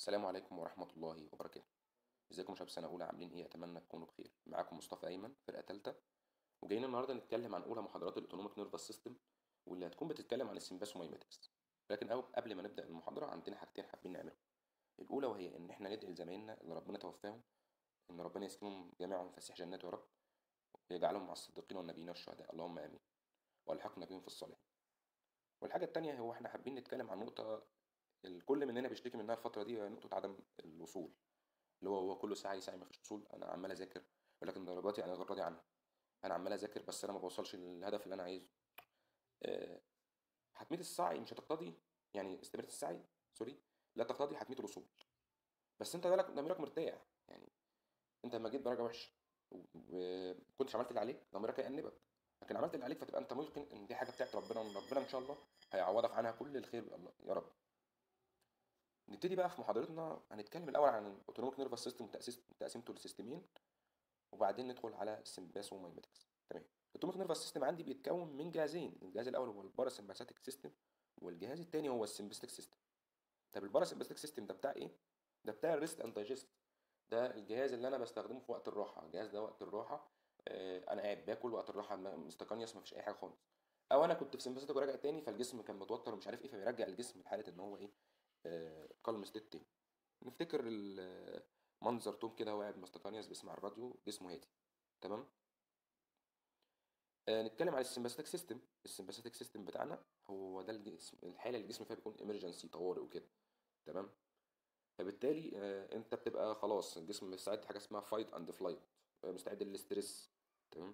السلام عليكم ورحمة الله وبركاته ازيكم يا شباب سنة أولى عاملين ايه أتمنى تكونوا بخير معاكم مصطفى أيمن فرقة تالتة وجايين النهاردة نتكلم عن أولى محاضرات الأوتونوميك نيرفس سيستم واللي هتكون بتتكلم عن السمباسومايماتكس لكن أو قبل ما نبدأ المحاضرة عندنا حاجتين حابين نعملهم الأولى وهي إن إحنا ندعي لزمايلنا اللي ربنا توفاهم إن ربنا يسكنهم جميعهم فسيح جنات يا رب ويجعلهم مع الصديقين والنبيين والشهداء اللهم آمين والحقنا بهم في الصالحين والحاجة التانية هو إحنا حابين نتكلم عن نقطة الكل مننا بيشتكي منها الفترة دي وهي نقطة عدم الوصول اللي هو هو كله ساعة ساعة مفيش وصول أنا عمال أذاكر ولكن درجاتي أنا غير راضي عنها أنا عمال أذاكر بس أنا ما بوصلش للهدف اللي أنا عايزه آه، حتمية السعي مش هتقتضي يعني استمرارية السعي سوري لا تقتضي حتمية الوصول بس أنت بالك ضميرك مرتاح يعني أنت لما جيت درجة وحشة وكنتش عملت اللي عليك ضميرك هيأنبك لكن عملت اللي عليك فتبقى أنت موقن إن دي حاجة بتاعت ربنا وإن ربنا إن شاء الله هيعوضك عنها كل الخير الله يا رب نبتدي بقى في محاضرتنا هنتكلم الاول عن الاوتونوميك نيرفس سيستم وتأسيس تقسيمته لسيستمين وبعدين ندخل على السمباسومايماتكس تمام الاوتونوميك نيرفس سيستم عندي بيتكون من جهازين الجهاز الاول هو الباراسمباثيك سيستم والجهاز الثاني هو السمباثيك سيستم طب الباراسمباثيك سيستم ده بتاع ايه ده بتاع الريست اند دايجست ده الجهاز اللي انا بستخدمه في وقت الراحه الجهاز ده وقت الراحه آه، انا قاعد باكل وقت الراحه مستقنيس مفيش اي حاجه خالص او انا كنت في سمباثيك وراجع تاني فالجسم كان متوتر ومش عارف ايه فبيرجع الجسم لحاله ان هو ايه كالم ستيت تاني نفتكر ال- منظر توم كده وهو قاعد مستقنيس بيسمع الراديو جسمه هادي تمام آه نتكلم عن السمباثيك سيستم السمباثيك سيستم بتاعنا هو ده الجسم الحاله اللي الجسم فيها بيكون امرجنسي طوارئ وكده تمام فبالتالي آه انت بتبقى خلاص الجسم مستعد حاجه اسمها فايت اند فلايت مستعد للاسترس تمام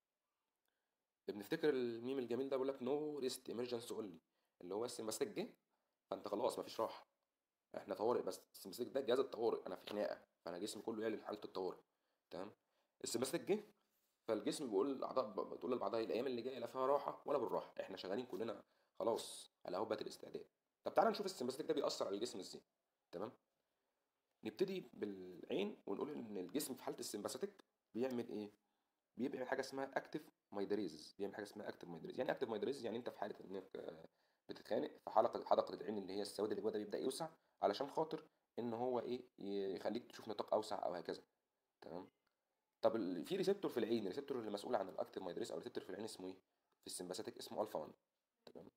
بنفتكر الميم الجميل ده بيقول لك نو ريست ايمرجنسي اونلي اللي هو السمباثيك جه فانت خلاص مفيش راحه احنا طوارئ بس السمباثيك ده جهاز الطوارئ انا في خناقه فانا جسمي كله يعلن حاله الطوارئ تمام السمباثيك جه فالجسم بيقول الاعضاء ب- بتقول لبعضها الايام اللي جايه لا فيها راحه ولا بالراحه احنا شغالين كلنا خلاص على هبه الاستعداد طب تعالى نشوف السمباثيك ده بيأثر على الجسم ازاي تمام نبتدي بالعين ونقول ان الجسم في حاله السمباثيك بيعمل ايه بيعمل حاجه اسمها اكتف مايدريز بيعمل حاجه اسمها اكتف مايدريز يعني اكتف مايدريز يعني انت في حاله انك آه، بتتخانق فحلقه حلقه العين اللي هي السواد اللي جوه ده بيبدا يوسع علشان خاطر ان هو ايه يخليك تشوف نطاق اوسع او هكذا تمام طب ال- في ريسبتور في العين الريسبتور اللي مسؤول عن الاكتف مايدريز او ريسبتور في العين اسمه ايه في السمباثيك اسمه الفا 1 تمام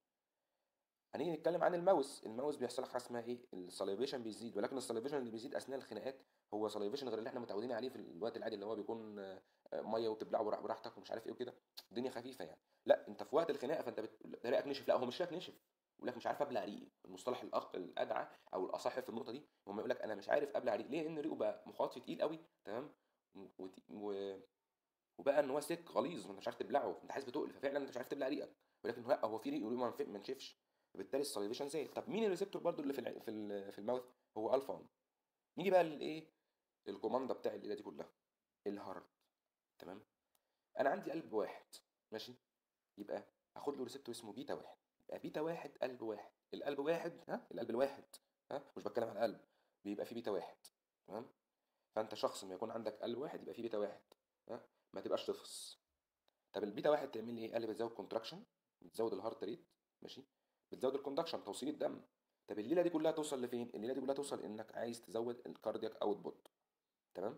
هنيجي نتكلم عن الماوس الماوس بيحصل لك حاجه اسمها ايه الساليفيشن بيزيد ولكن الساليفيشن اللي بيزيد اثناء الخناقات هو ساليفيشن غير اللي احنا متعودين عليه في الوقت العادي اللي هو بيكون آه، آه، ميه وبتبلعه براح- براحتك ومش عارف ايه وكده الدنيا خفيفه يعني لا انت في وقت الخناقه فانت بت... ده ريقك نشف لا هو مش ريقك نشف يقول لك مش عارف ابلع ريقي المصطلح الأق... الادعى او الاصح في النقطه دي هم يقول لك انا مش عارف ابلع ريقي ليه لان ريقه بقى مخاطي تقيل قوي تمام و... و... وبقى ان هو سك غليظ وانت مش عارف تبلعه انت حاسس بتقل ففعلا انت مش عارف تبلع ريقك ولكن لا هو في ريق وريقه ما ما نشفش فبالتالي الساليفيشن زاد طب مين الريسبتور برضو اللي في الع... في ال... في الماوث هو الفا 1 نيجي بقى للايه الكوماندا بتاع الليله دي كلها الهارت تمام انا عندي قلب واحد ماشي يبقى هاخد له ريسبتور اسمه بيتا واحد يبقى بيتا واحد قلب واحد القلب واحد ها القلب الواحد ها مش بتكلم على القلب بيبقى فيه بيتا واحد تمام فانت شخص ما يكون عندك قلب واحد يبقى فيه بيتا واحد ها ما تبقاش تفص طب البيتا واحد تعمل لي ايه قال لي بتزود كونتراكشن بتزود الهارت ريت ماشي بتزود الكوندكشن توصيل الدم طب الليله دي كلها توصل لفين الليله دي كلها توصل انك عايز تزود الكاردياك اوتبوت تمام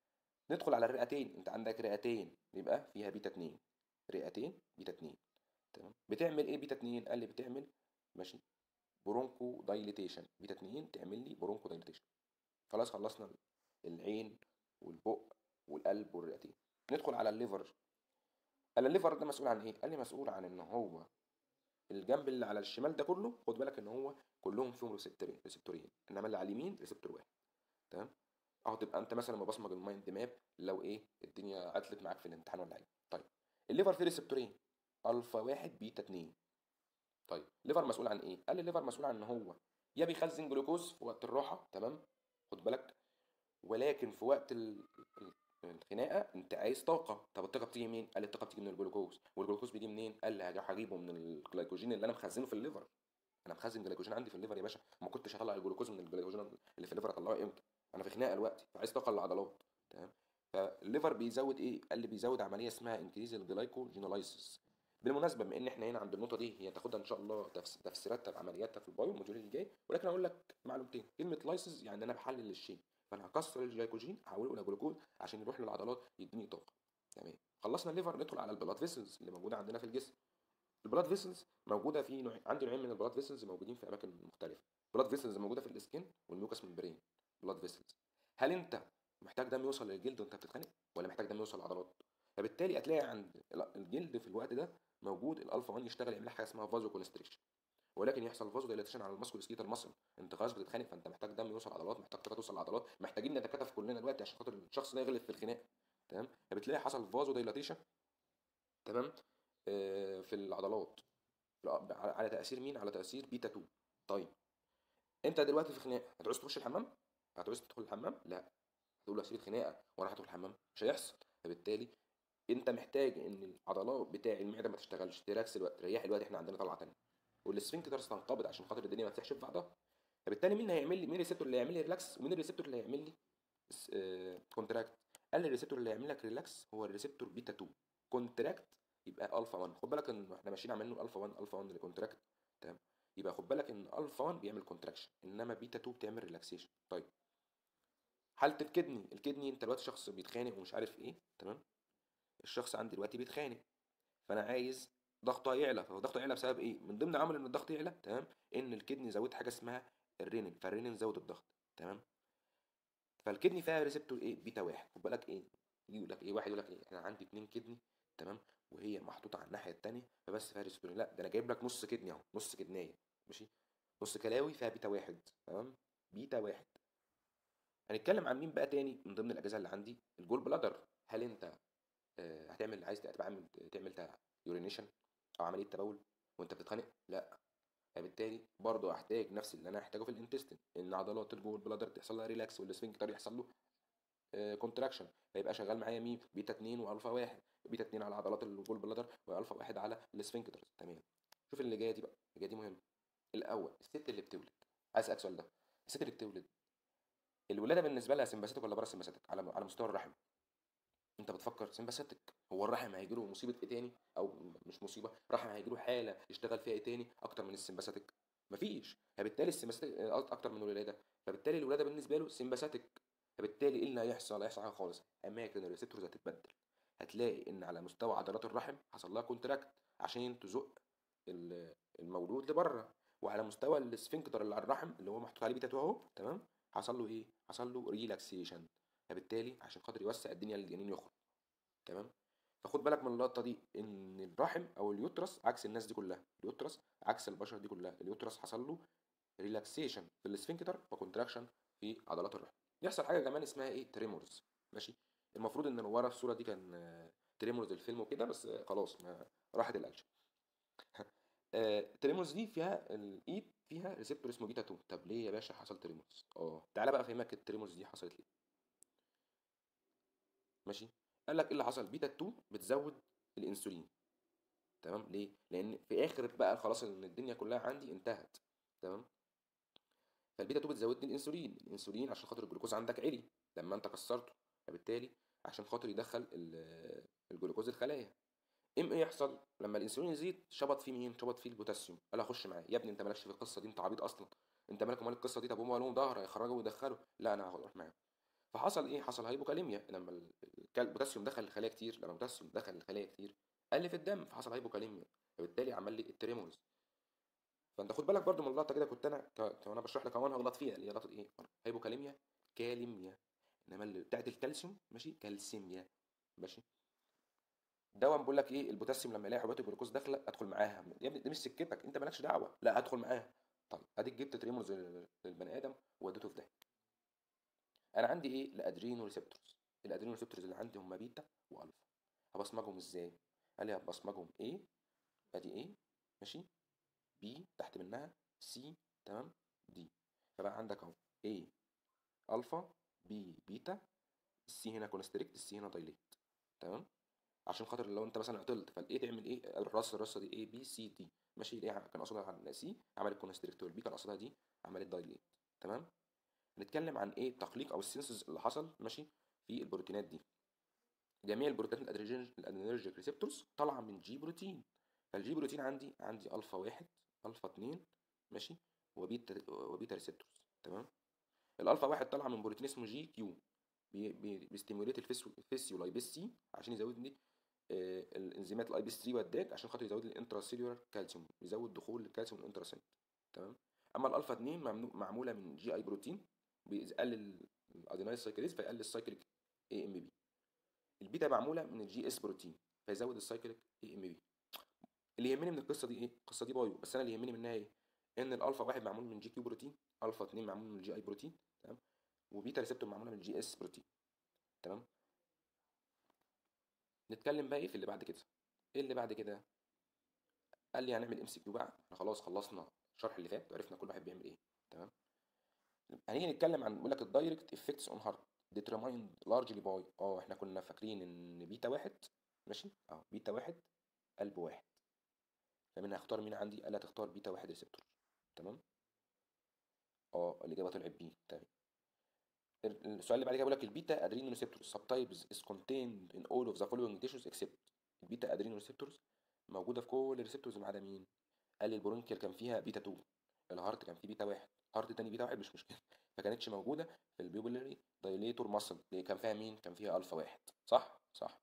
ندخل على الرئتين انت عندك رئتين يبقى فيها بيتا 2 رئتين بيتا 2 تمام بتعمل ايه بيتا 2 قال لي بتعمل ماشي برونكو دايليتيشن بيتا 2 تعمل لي برونكو دايليتيشن خلاص خلصنا العين والبق والقلب والرئتين ندخل على الليفر قال الليفر ده مسؤول عن ايه قال لي مسؤول عن ان هو الجنب اللي على الشمال ده كله خد بالك ان هو كلهم فيهم ريسبتورين ريسبتورين انما اللي على اليمين ريسبتور واحد تمام اهو تبقى انت مثلا مبصمج المايند ماب لو ايه الدنيا عطلت معاك في الامتحان ولا حاجه طيب الليفر فيه ريسبتورين الفا واحد بيتا اتنين طيب الليفر مسؤول عن ايه قال لي الليفر مسؤول عن ان هو يا بيخزن جلوكوز في وقت الراحه تمام خد بالك ولكن في وقت ال- ال- الخناقه انت عايز طاقه طب الطاقه بتيجي منين قال لي الطاقه بتيجي من الجلوكوز والجلوكوز بيجي منين قال لي هاجي هجيبه من الجلايكوجين اللي انا مخزنه في الليفر انا مخزن جلايكوجين عندي في الليفر يا باشا ما كنتش هطلع الجلوكوز من الجلايكوجين اللي في الليفر اطلعه امتى انا في خناقه دلوقتي فعايز طاقه للعضلات تمام فالليفر بيزود ايه قال لي بيزود عمليه اسمها انكريز الجلايكوجينولايسيس بالمناسبه بما ان احنا هنا عند النقطه دي هي تاخدها ان شاء الله تفس- تفسيراتها بعملياتها في البايو الموديول اللي جاي ولكن اقول لك معلومتين كلمه لايسز يعني انا بحلل الشيء فانا هكسر الجلايكوجين احوله الى جلوكوز عشان يروح للعضلات يديني طاقه تمام خلصنا الليفر ندخل على البلاد فيسلز اللي موجوده عندنا في الجسم البلاد فيسلز موجوده في نوع عندي نوعين من البلاد فيسلز موجودين في اماكن مختلفه بلاد فيسلز موجوده في السكين والميوكس ممبرين بلاد فيسلز هل انت محتاج دم يوصل للجلد وانت بتتخانق ولا محتاج دم يوصل للعضلات فبالتالي هتلاقي عند ال- الجلد في الوقت ده موجود الالفا 1 يشتغل يعمل لك حاجه اسمها فازو كونستريكشن ولكن يحصل فازو دايلاتيشن على الماسكول سكيتال ماسل انت خلاص بتتخانق فانت محتاج دم يوصل للعضلات محتاج طاقه توصل للعضلات محتاجين نتكاتف كلنا دلوقتي عشان خاطر الشخص ده يغلب في الخناق تمام فبتلاقي حصل فازو دايلاتيشن تمام آه، في العضلات لا، على على تاثير مين على تاثير بيتا 2 طيب انت دلوقتي في خناقه هتعوز تخش الحمام هتعوز تدخل الحمام لا هتقول له اسيب الخناقه وانا هدخل الحمام مش هيحصل فبالتالي انت محتاج ان العضلات بتاع المعده ما تشتغلش تريلاكس الوقت ريح الوقت احنا عندنا طلعه تانيه والسفنكترز تنقبض عشان خاطر الدنيا ما تفتحش في بعضها فبالتالي مين هيعمل لي مين الريسبتور اللي هيعمل لي ريلاكس ومين الريسبتور اللي هيعمل لي كونتراكت قال لي الريسبتور اللي هيعمل لك ريلاكس هو الريسبتور بيتا 2 كونتراكت يبقى الفا 1 خد بالك ان احنا ماشيين عاملين الفا 1 الفا 1 لكونتراكت تمام يبقى خد بالك ان الفا 1 بيعمل كونتراكشن انما بيتا 2 بتعمل ريلاكسيشن طيب حاله الكدني الكدني انت دلوقتي شخص بيتخانق ومش عارف ايه تمام الشخص عندي دلوقتي بيتخانق فانا عايز ضغطه يعلى فهو ضغطه يعلى بسبب ايه من ضمن عوامل ان الضغط يعلى تمام ان الكدني زود حاجه اسمها الرينين فالرينين زود الضغط تمام فالكدني فيها ريسبتور ايه بيتا واحد خد بالك ايه يجي يقول لك ايه واحد يقول لك ايه انا عندي اتنين كدني تمام وهي محطوطه على الناحيه التانيه فبس فيها ريسبتور لا ده انا جايب لك نص كدني اهو نص كدنيه ماشي نص كلاوي فيها بيتا واحد تمام بيتا واحد هنتكلم عن مين بقى تاني من ضمن الاجهزه اللي عندي الجول بلادر هل انت آه، هتعمل عايز تبقى عامل تعمل يورينيشن او عمليه تبول وانت بتتخانق لا فبالتالي برضه هحتاج نفس اللي انا هحتاجه في الانتستين ان عضلات الجول بلادر تحصل لها ريلاكس والسفنكتر يحصل له كونتراكشن فيبقى شغال معايا مين بيتا 2 والفا 1 بيتا 2 على عضلات الجول بلادر والفا 1 على السفنكتر تمام شوف اللي جايه دي بقى اللي جايه دي مهمه الاول الست اللي بتولد عايز اسالك السؤال ده الست اللي بتولد الولاده بالنسبه لها سمباثيتك ولا بره سمباثيتك على على مستوى الرحم انت بتفكر سمباثيتك هو الرحم هيجي له مصيبه ايه تاني او مش مصيبه الرحم هيجي له حاله يشتغل فيها ايه تاني اكتر من السمباثيتك مفيش فبالتالي السمباثيتك اكتر من الولاده فبالتالي الولاده بالنسبه له سمباثيتك فبالتالي ايه اللي هيحصل هيحصل حاجه خالص اماكن الريسبتورز هتتبدل هتلاقي ان على مستوى عضلات الرحم حصل لها كونتراكت عشان تزق ال- المولود لبره وعلى مستوى السفنكتر اللي على الرحم اللي هو محطوط عليه بيتا 2 اهو تمام حصل له ايه حصل له ريلاكسيشن فبالتالي عشان خاطر يوسع الدنيا للجنين يخرج تمام فخد بالك من اللقطه دي ان الرحم او اليوترس عكس الناس دي كلها اليوترس عكس البشر دي كلها اليوترس حصل له ريلاكسيشن في السفنكتر وكونتراكشن في عضلات الرحم يحصل حاجه كمان اسمها ايه تريمورز ماشي المفروض ان اللي ورا الصوره دي كان آه، تريمورز الفيلم وكده بس آه، خلاص ما راحت الاكشن آه، تريمورز دي فيها الايد فيها ريسبتور اسمه بيتا 2 طب ليه يا باشا حصل تريمورز اه تعالى بقى افهمك التريمورز دي حصلت ليه ماشي قال لك ايه اللي حصل بيتا 2 بتزود الانسولين تمام ليه لان في اخر بقى خلاص ان الدنيا كلها عندي انتهت تمام فالبيتا 2 بتزود لي الانسولين الانسولين عشان خاطر الجلوكوز عندك عالي لما انت كسرته فبالتالي عشان خاطر يدخل ال- الجلوكوز الخلايا ام ايه يحصل لما الانسولين يزيد شبط فيه مين شبط فيه البوتاسيوم قال اخش معاه يا ابني انت مالكش في القصه دي انت عبيط اصلا انت مالك ومال القصه دي طب هم لهم ظهر هيخرجوا ويدخلوا لا انا هروح معاهم فحصل ايه حصل هايبوكاليميا لما ال- الكال- البوتاسيوم دخل الخلايا كتير لما البوتاسيوم دخل الخلايا كتير قل في الدم فحصل هايبوكاليميا فبالتالي عمل لي التريمورز فانت خد بالك برضو من اللقطه كده كنت انا ك- وانا بشرح لك كمان هغلط فيها اللي هي لقطه ايه هايبوكاليميا كاليميا انما اللي بتاعت الكالسيوم ماشي كالسيميا ماشي دواء بقول لك ايه البوتاسيوم لما يلاقي حبوب الجلوكوز داخله ادخل معاها يا ابني دي مش سكتك انت مالكش دعوه لا ادخل معاها طيب اديك جبت تريمورز لل- للبني ادم ووديته في ده انا عندي ايه الادرينو ريسبتورز الادرينو ريسبتورز اللي عندي هم بيتا والفا هبصمجهم ازاي قال لي هبصمجهم ايه ادي ايه ماشي بي تحت منها سي تمام دي فبقى عندك اهو A الفا بي بيتا السي هنا كونستريكت السي هنا دايليت تمام عشان خاطر لو انت مثلا عطلت فالايه تعمل ايه الرصه الرصه دي A B C D ماشي الايه كان قصدها عن سي عملت كونستريكت والبي كان قصدها دي عملت دايليت تمام هنتكلم عن ايه التقليق او السينسز اللي حصل ماشي في البروتينات دي جميع البروتينات الادرينرجيك ريسبتورز طالعه من جي بروتين فالجي بروتين عندي عندي الفا واحد الفا اتنين ماشي وبيتا وبيتا ريسبتورز تمام الالفا واحد طالعه من بروتين اسمه جي كيو بي بي بيستيموليت الفيسيو لايبيس سي عشان يزود لي آه، الانزيمات الايبيس 3 والداك عشان خاطر يزود لي الانتراسيلولار كالسيوم يزود دخول الكالسيوم الانتراسيل تمام اما الالفا 2 ممنوع- معموله من جي اي بروتين بيقلل الادينايل سايكليز فيقلل السايكليك اي ام بي البيتا معموله من الجي اس بروتين فيزود السايكليك اي ام بي اللي يهمني من القصه دي ايه القصه دي بايو بس انا اللي يهمني منها ايه ان الالفا واحد معمول من جي كيو بروتين الفا 2 معمول من الجي اي بروتين تمام وبيتا ريسبتور معموله من الجي اس بروتين تمام نتكلم بقى ايه في اللي بعد كده ايه اللي بعد كده قال لي هنعمل ام سي كيو بقى احنا خلاص خلصنا الشرح اللي فات وعرفنا كل واحد بيعمل ايه تمام هنيجي نتكلم عن بيقول لك الدايركت افكتس اون هارت ديترمايند لارجلي باي اه احنا كنا فاكرين ان بيتا واحد ماشي اه بيتا واحد قلب واحد فمن هختار مين عندي قال لي هتختار بيتا واحد ريسبتور تمام اه الاجابه طلعت بي تمام ال- السؤال اللي بعد كده بيقول لك البيتا ادرينو ريسبتور subtypes is contained in all of the following tissues except البيتا ادرينو ريسبتورز موجوده في كل الريسبتورز ما عدا مين قال لي البرونكيال كان فيها بيتا 2 الهارت كان فيه بيتا 1 هارت تاني بيتا 1 مش مشكله ما كانتش موجوده في البيوبلري دايليتور ماسل اللي كان فيها مين كان فيها الفا 1 صح صح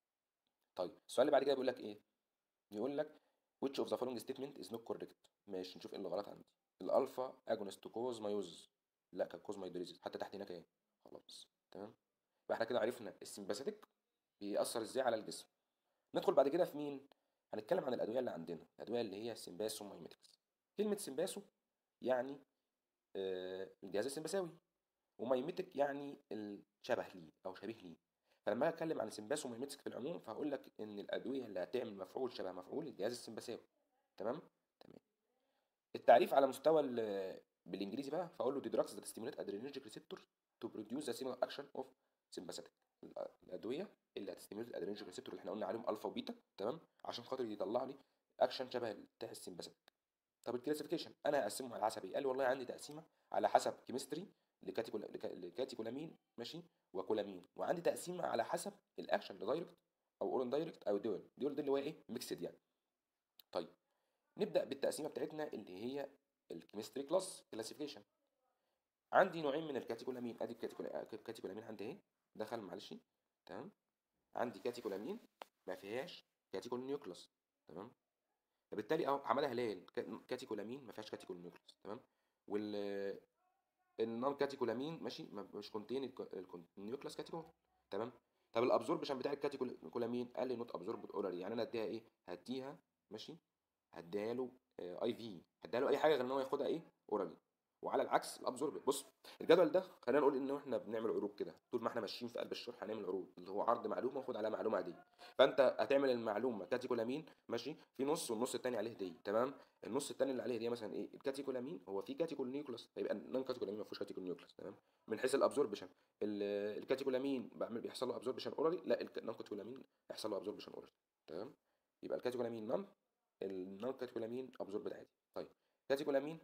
طيب السؤال اللي بعد كده بيقول لك ايه يقول لك which of the following statement is not correct ماشي نشوف ايه اللي غلط عندي الالفا اجونست كوز مايوز لا كان كوز مايدريزيس حتى تحت هناك ايه خلاص تمام يبقى احنا كده عرفنا السمباثيك بيأثر ازاي على الجسم ندخل بعد كده في مين هنتكلم عن الادويه اللي عندنا الادويه اللي هي سمباسو مايميتكس كلمه سمباسو يعني آه، الجهاز السمبثاوي ومايميتك يعني الشبه ليه او شبيه ليه فلما أجي اتكلم عن سمباسو مايميتكس في العموم فهقول لك ان الادويه اللي هتعمل مفعول شبه مفعول الجهاز السمبثاوي تمام تمام التعريف على مستوى ال- بالانجليزي بقى فاقول له دي drugs that stimulate adrenergic receptor to produce the similar action of sympathetic الأ- الادويه اللي هتستيموليت الادرينرجيك ريسبتور اللي احنا قلنا عليهم الفا وبيتا تمام عشان خاطر يطلع لي اكشن شبه بتاع السمباثيك طب الكلاسيفيكيشن انا هقسمهم على حسب ايه قال لي والله عندي تقسيمه على حسب كيمستري لكاتيكولا لكا- لكاتيكولامين ماشي وكولامين وعندي تقسيمه على حسب الاكشن لدايركت او اورن دايركت او دول دول دي اللي هو ايه ميكسد يعني طيب نبدا بالتقسيمه بتاعتنا اللي هي الكيمستري كلاس كلاسيفيكيشن عندي نوعين من الكاتيكولامين ادي الكاتيكولا- الكاتيكولامين عندي اهي دخل معلش تمام عندي كاتيكولامين ما فيهاش كاتيكول نيوكلس تمام فبالتالي اهو عملها هلال كا- كاتيكولامين ما فيهاش كاتيكول نيوكلس تمام وال النون كاتيكولامين ماشي ما- مش كونتين النيوكلس كاتيكول تمام طب الابزوربشن بتاع الكاتيكولامين قال لي نوت ابزورب اورالي يعني انا اديها ايه هديها ماشي هديها له اي في هديها له اي حاجه غير ان هو ياخدها ايه اورالي وعلى العكس الابزورب بص الجدول ده خلينا نقول ان احنا بنعمل عروض كده طول ما احنا ماشيين في قلب الشرح هنعمل عروض اللي هو عرض معلومه وخد عليها معلومه عاديه فانت هتعمل المعلومه كاتيكولامين ماشي في نص والنص التاني عليه هديه تمام النص التاني اللي عليه هديه مثلا ايه الكاتيكولامين هو في كاتيكول نيوكلس فيبقى النون كاتيكولامين ما فيهوش كاتيكول نيوكلس تمام من حيث الابزوربشن ال- الكاتيكولامين بعمل بيحصل له ابزوربشن اورالي لا النون كاتيكولامين يحصل له ابزوربشن اورالي تمام يبقى الكاتيكولامين نون النون كاتيكولامين ابزوربد عادي طيب كاتيكولامين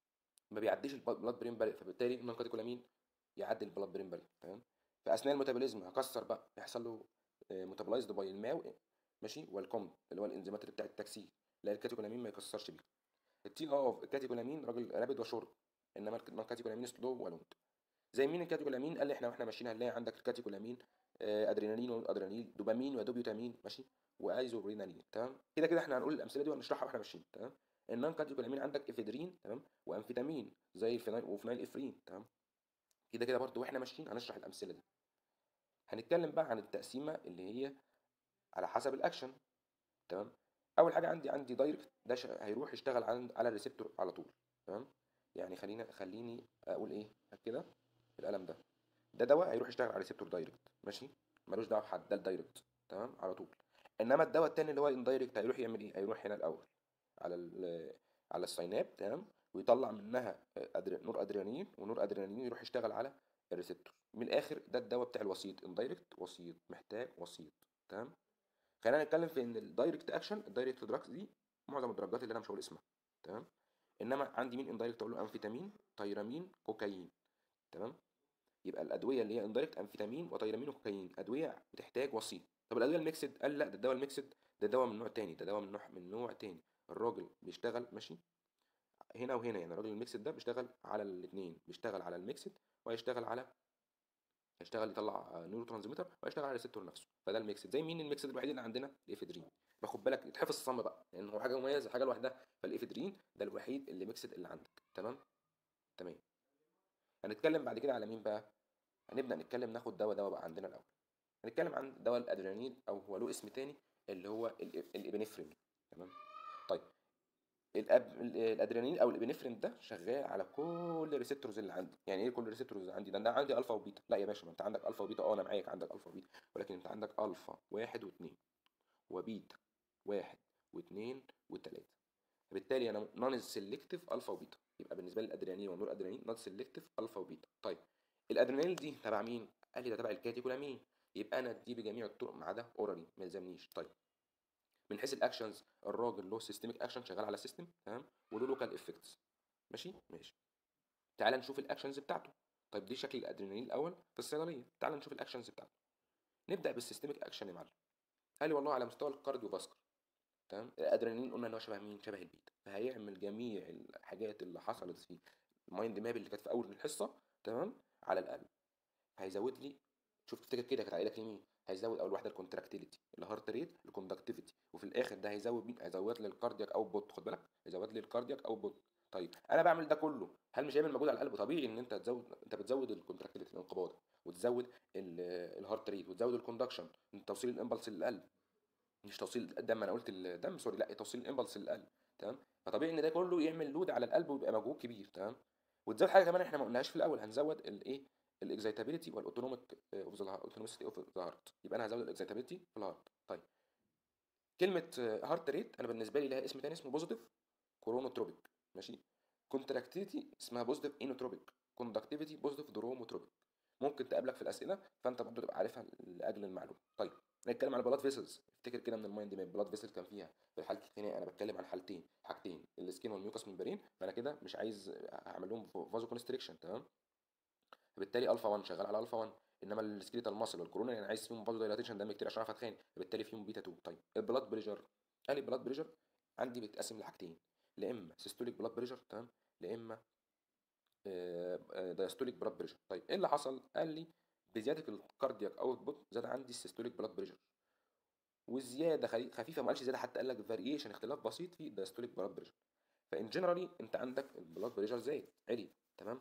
ما بيعديش البلاد برين بارير فبالتالي النون كاتيكولامين يعدي البلاد برين بارير تمام في اثناء الميتابوليزم هكسر بقى يحصل له ميتابولايزد باي الماو ماشي والكوم اللي هو الانزيمات اللي بتاع التكسير لا الكاتيكولامين ما يكسرش بيه التي اوف الكاتيكولامين راجل رابد وشورت انما النون كاتيكولامين سلو ولونج زي مين الكاتيكولامين قال لي احنا واحنا ماشيين هنلاقي عندك الكاتيكولامين آه، ادرينالين وادرينالين دوبامين ودوبيوتامين ماشي وايزوبرينالين تمام كده كده احنا هنقول الامثله دي وهنشرحها واحنا ماشيين تمام النون كاتيكولامين عندك افيدرين تمام وامفيتامين زي الفينايل وفينايل افرين تمام كده كده برضو واحنا ماشيين هنشرح الامثله دي هنتكلم بقى عن التقسيمه اللي هي على حسب الاكشن تمام اول حاجه عندي عندي دايركت ده ش- هيروح يشتغل على على الريسبتور على طول تمام يعني خلينا خليني اقول ايه كده القلم ده ده دواء هيروح يشتغل على الريسبتور دايركت ماشي ملوش دعوه بحد ده الدايركت تمام على طول انما الدواء التاني اللي هو الاندايركت هيروح يعمل ايه هيروح هنا الاول على ال على السايناب تمام ويطلع منها أدري... نور ادرينالين ونور ادرينالين يروح يشتغل على الريسبتور من الاخر ده الدواء بتاع الوسيط اندايركت وسيط محتاج وسيط تمام خلينا نتكلم في ان الدايركت اكشن الدايركت دراجز دي معظم الدرجات اللي انا مش هقول اسمها تمام انما عندي مين اندايركت اقول له امفيتامين تيرامين كوكايين تمام يبقى الادويه اللي هي اندايركت امفيتامين وتيرامين وكوكايين ادويه بتحتاج وسيط طب الادويه الميكسد قال لا ده الدواء الميكسد ده دواء من نوع تاني ده دواء من نوع من نوع تاني الراجل بيشتغل ماشي هنا وهنا يعني الراجل الميكسد ده بيشتغل على الاثنين بيشتغل على الميكسد وهيشتغل على هيشتغل يطلع نيورو ترانسميتر وهيشتغل على الريسبتور نفسه فده الميكسد زي مين الميكسد الوحيد اللي عندنا الافيدرين باخد بالك يتحفظ الصم بقى لان هو حاجه مميزه حاجه لوحدها فالافيدرين ده الوحيد اللي ميكسد اللي عندك تمام تمام هنتكلم بعد كده على مين بقى هنبدا نتكلم ناخد دواء دواء بقى عندنا الاول هنتكلم عن دواء الادرينالين او هو له اسم تاني اللي هو الابنفرين تمام طيب الأب... الادرينالين او الابنفرين ده شغال على كل الريسبتورز اللي عندي يعني ايه كل الريسبتورز اللي عندي ده انا عندي الفا وبيتا لا يا باشا ما انت عندك الفا وبيتا اه انا معاك عندك الفا وبيتا ولكن انت عندك الفا واحد واثنين وبيتا واحد واثنين وثلاثة فبالتالي انا نون سيلكتيف الفا وبيتا يبقى بالنسبه لي الادرينالين والنور ادرينالين نون سيلكتيف الفا وبيتا طيب الادرينالين دي تبع مين قال لي ده تبع الكاتيكولامين يبقى انا اديه بجميع الطرق ما عدا اورالي ما يلزمنيش طيب من حيث الاكشنز الراجل له سيستميك اكشن شغال على سيستم تمام وله لوكال افكتس ماشي ماشي تعال نشوف الاكشنز بتاعته طيب دي شكل الادرينالين الاول في الصيدليه تعال نشوف الاكشنز بتاعته نبدا بالسيستميك اكشن يا معلم قال لي والله على مستوى الكارديو فاسكر تمام الادرينالين قلنا ان هو شبه مين شبه البيتا فهيعمل جميع الحاجات اللي حصلت في المايند ماب اللي كانت في اول الحصه تمام على القلب هيزود لي شوف تفتكر كده كانت عائله لمين هيزود اول واحده الكونتراكتيليتي الهارت ريت الكوندكتيفيتي وفي الاخر ده هيزود مين هيزود لي الكاردياك اوت بوت خد بالك هيزود لي الكاردياك اوت بوت طيب انا بعمل ده كله هل مش هيعمل مجهود على القلب طبيعي ان انت تزود انت بتزود الكونتراكتيليتي الانقباض وتزود الهارت ريت وتزود الكوندكشن توصيل الامبلس للقلب مش توصيل الدم انا قلت الدم سوري لا توصيل الامبلس للقلب تمام فطبيعي ان ده كله يعمل لود على القلب ويبقى مجهود كبير تمام وتزود حاجه كمان احنا ما قلناهاش في الاول هنزود الايه الاكزايتابيلتي والاوتونوميك اوف ذا اوتونوميسيتي اوف ذا هارت يبقى انا هزود الاكزايتابيلتي في الهارت طيب كلمه هارت ريت انا بالنسبه لي لها اسم تاني اسمه بوزيتيف كورونوتروبيك ماشي كونتراكتيفيتي اسمها بوزيتيف انوتروبيك كوندكتيفيتي بوزيتيف دروموتروبيك ممكن تقابلك في الاسئله فانت برضه تبقى عارفها لاجل المعلومه طيب نتكلم على البلاد فيسلز افتكر كده من المايند ماب البلاد فيسل كان فيها في حاله الخناقه انا بتكلم عن حالتين حاجتين السكين والميوكس ممبرين فانا كده مش عايز اعمل لهم فازو كونستريكشن تمام فبالتالي الفا 1 شغال على الفا 1 انما السكريتال ماسل والكورونا يعني عايز فيهم فازو دايلاتيشن دم كتير عشان اعرف اتخانق فبالتالي فيهم بيتا 2 طيب البلاد بريشر قال البلاد بريشر عندي بيتقسم لحاجتين لا اما سيستوليك بلاد بريشر تمام لا اما دايستوليك بلاد بريشر طيب ايه اللي حصل قال لي بزياده الكاردياك اوت بوت زاد عندي السيستوليك بلاد بريشر والزياده خفيفه ما قالش زياده حتى قال لك فاريشن اختلاف بسيط في الدايستوليك بلاد بريشر فان جنرالي انت عندك البلاد بريشر زايد عالي تمام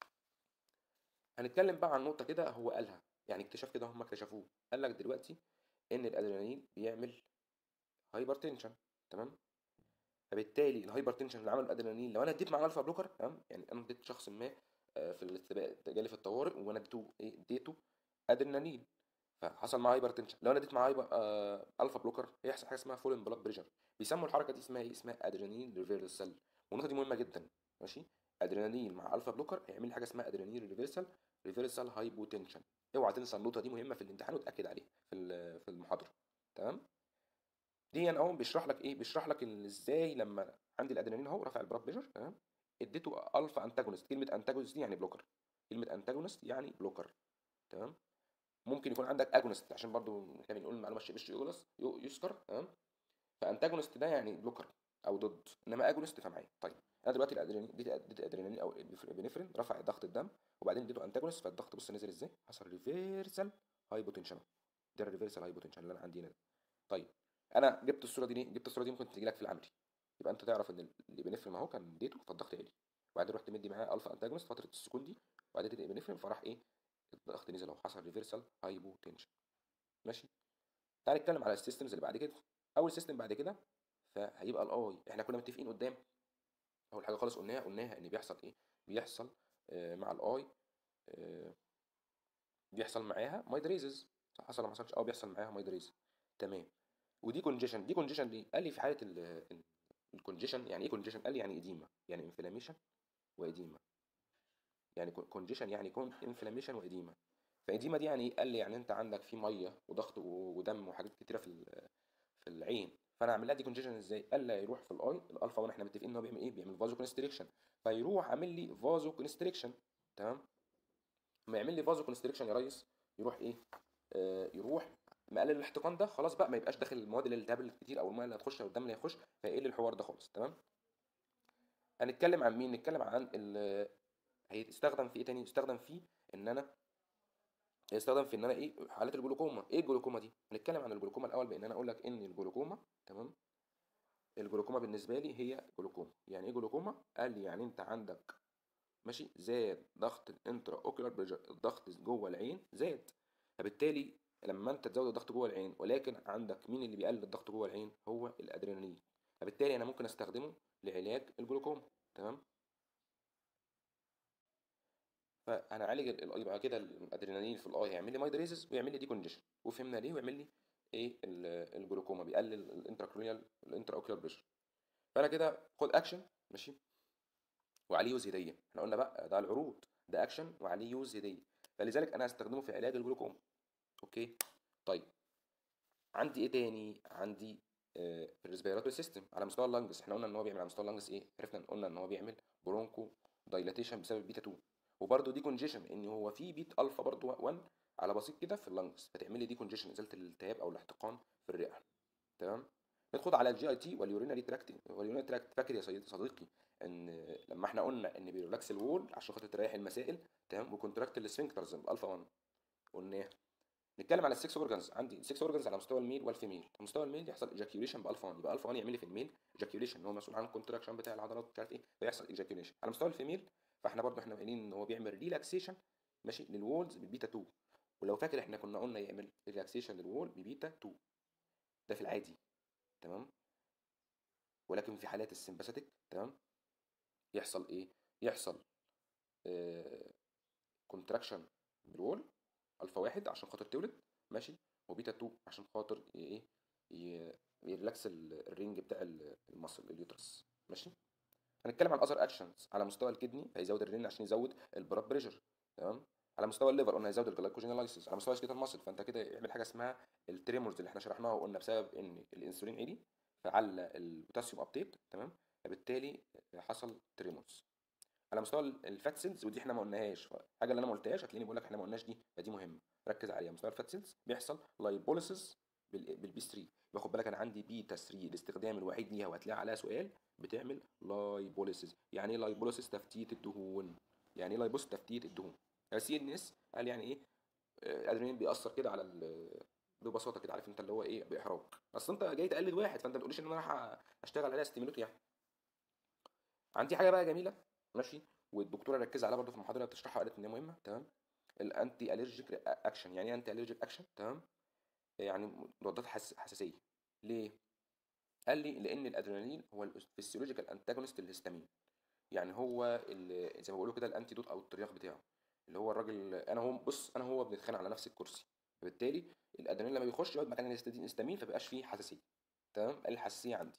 هنتكلم بقى عن نقطه كده هو قالها يعني اكتشاف كده هم اكتشفوه قال لك دلوقتي ان الادرينالين بيعمل هايبر تنشن تمام فبالتالي الهايبر تنشن اللي عمله الادرينالين لو انا اديت مع الفا بلوكر تمام يعني انا اديت شخص ما في الاستباء جالي في الطوارئ وانا اديته ايه اديته ادرينالين فحصل معاه هايبر تنشن لو انا اديت معاه آه الفا بلوكر هيحصل حاجه اسمها فولن بلاد بريشر بيسموا الحركه دي اسمها ايه اسمها ادرينالين ريفيرسال والنقطه دي مهمه جدا ماشي ادرينالين مع الفا بلوكر هيعمل لي حاجه اسمها ادرينالين ريفيرسال ريفيرسال هايبوتنشن اوعى تنسى النقطه دي مهمه في الامتحان وتاكد عليها في في المحاضره تمام دي اهو بيشرح لك ايه بيشرح لك ان ازاي لما عندي الادرينالين اهو رفع البلاد بريشر تمام اديته الفا انتاجونست كلمه انتاجونست دي يعني بلوكر كلمه انتاجونست يعني بلوكر تمام ممكن يكون عندك اجونست عشان برضو احنا بنقول المعلومه مش يجلس يذكر تمام فانتاجونست ده يعني بلوكر او ضد انما اجونست فمعايا طيب انا دلوقتي الادرينالين اديت ادرينالين او البنفرين رفع ضغط الدم وبعدين اديته انتاجونست فالضغط بص نزل ازاي حصل ريفيرسال هايبوتنشن ده الريفيرسال هايبوتنشن اللي انا عندي هنا ده طيب انا جبت الصوره دي ليه جبت الصوره دي ممكن تيجي لك في العملي يبقى انت تعرف ان الابنفرين اهو كان اديته فالضغط عالي وبعدين رحت مدي معاه الفا انتاجونست فتره السكون دي وبعدين اديت ابنفرين فراح ايه الضغط نزل اهو حصل ريفيرسال هايبوتنشن ماشي تعال نتكلم على السيستمز اللي بعد كده اول سيستم بعد كده فهيبقى الاي احنا كنا متفقين قدام اول حاجه خالص قلناها قلناها ان بيحصل ايه بيحصل آه مع الاي آه بيحصل معاها مايدريزز حصل ولا ما حصلش اه بيحصل معاها مايدريز تمام ودي كونجيشن دي كونجيشن ليه قال لي في حاله الكونجيشن يعني ايه كونجيشن قال لي يعني اديمه يعني انفلاميشن واديمه يعني كونجيشن يعني كون انفلاميشن واديمه فاديمه دي يعني قال لي يعني انت عندك في ميه وضغط ودم وحاجات كتيره في في العين فانا اعمل لها دي كونجيشن ازاي قال لي يروح في الاي الالفا 1 احنا متفقين ان هو بيعمل ايه بيعمل فازو كونستريكشن فيروح عامل لي فازو كونستريكشن تمام لما يعمل لي فازو كونستريكشن يا ريس يروح ايه آه يروح مقلل الاحتقان ده خلاص بقى ما يبقاش داخل المواد اللي التهاب كتير او الميه اللي هتخش او الدم اللي هيخش فيقل الحوار ده خالص تمام هنتكلم عن مين نتكلم عن ال هيستخدم في ايه تاني يستخدم فيه ان انا يستخدم في ان انا ايه حالات الجلوكوما ايه الجلوكوما دي هنتكلم عن الجلوكوما الاول بان انا اقول لك ان الجلوكوما تمام الجلوكوما بالنسبه لي هي جلوكوما يعني ايه جلوكوما قال لي يعني انت عندك ماشي زاد ضغط الانترا اوكيولار بريشر الضغط جوه العين زاد فبالتالي لما انت تزود الضغط جوه العين ولكن عندك مين اللي بيقلل الضغط جوه العين هو الادرينالين فبالتالي انا ممكن استخدمه لعلاج الجلوكوما تمام فهنعالج ال- يبقى كده الادرينالين في الاي هيعمل لي مايدريزز ويعمل لي دي كونجيشن وفهمنا ليه ويعمل لي ايه ال- الجلوكوما بيقلل الانتراكرونيال الانترا اوكيولار بريشر فانا كده خد اكشن ماشي وعليه يوز هديه احنا قلنا بقى ده العروض ده اكشن وعليه يوز هديه فلذلك انا هستخدمه في علاج الجلوكوما اوكي طيب عندي ايه تاني عندي آه، في الريسبيراتوري سيستم على مستوى اللنجز احنا قلنا ان هو بيعمل على مستوى اللنجز ايه عرفنا قلنا ان هو بيعمل برونكو دايلاتيشن بسبب بيتا 2 وبرده دي كونجيشن ان هو في بيت الفا برده 1 على بسيط كده في اللنجز فتعمل لي دي كونجيشن ازاله الالتهاب او الاحتقان في الرئه تمام ندخل على الجي اي تي واليورينري تراكت واليورينري تراكت فاكر يا سيدي صديقي ان لما احنا قلنا ان بيريلاكس الوول عشان خاطر تريح المسائل تمام وكونتراكت السفنكترز الفا 1 قلناها نتكلم على السكس اورجانز عندي السكس اورجانز على مستوى الميل والفيميل على مستوى الميل يحصل ايجاكيوليشن بالفا 1 يبقى الفا 1 يعمل لي في الميل ايجاكيوليشن ان هو مسؤول عن الكونتراكشن بتاع العضلات مش عارف ايه فيحصل ايجاكيوليشن على مستوى الفيميل فاحنا برضو احنا قايلين ان هو بيعمل ريلاكسيشن ماشي للوولز بالبيتا 2 ولو فاكر احنا كنا قلنا يعمل ريلاكسيشن للوول ببيتا 2 ده في العادي تمام ولكن في حالات السمباثيك تمام يحصل ايه يحصل كونتراكشن بالوول الفا واحد عشان خاطر تولد ماشي وبيتا 2 عشان خاطر ي- ايه ي- يريلاكس ال- الرينج بتاع ال- المصل اليوترس ماشي هنتكلم عن الاذر اكشنز على مستوى الكدني هيزود الرين عشان يزود البلاد بريشر تمام على مستوى الليفر قلنا هيزود الجلايكوجينولايسيس على مستوى السكيتال ماسل فانت كده يعمل حاجه اسمها التريمورز اللي احنا شرحناها وقلنا بسبب ان الانسولين عالي فعلى البوتاسيوم ابتيك تمام فبالتالي حصل تريمورز على مستوى الفات سيلز ودي احنا ما قلناهاش الحاجه اللي انا ما قلتهاش هتلاقيني بقول لك احنا ما قلناش دي فدي مهمه ركز عليها مستوى الفات سيلز بيحصل لايبوليسيس بالبي 3 باخد بالك انا عندي بيتا 3 الاستخدام الوحيد ليها وهتلاقي عليها سؤال بتعمل لايبوليسيس يعني ايه لايبوليسيس تفتيت الدهون يعني ايه لايبوليسيس تفتيت الدهون سي ان اس قال يعني ايه آه، الادرينالين بيأثر كده على ال- ببساطه كده عارف انت اللي هو ايه باحراج اصل انت جاي تقلد واحد فانت ما تقوليش ان انا راح اشتغل عليها ستيميلوت يعني عندي حاجه بقى جميله ماشي والدكتوره ركز عليها برضه في المحاضره اللي بتشرحها قالت ان هي مهمه تمام الانتي الرجيك اكشن يعني ايه انتي الرجيك اكشن تمام يعني مضادات حس... حساسيه ليه قال لي لان الادرينالين هو الفسيولوجيكال انتاجونست للهستامين يعني هو ال- زي ما بيقولوا كده الانتيدوت او الترياق بتاعه اللي هو الراجل انا هو بص انا هو بنتخانق على نفس الكرسي فبالتالي الادرينالين لما بيخش يقعد مكان الهستامين فبيبقاش فيه حساسيه تمام قال الحساسيه عندي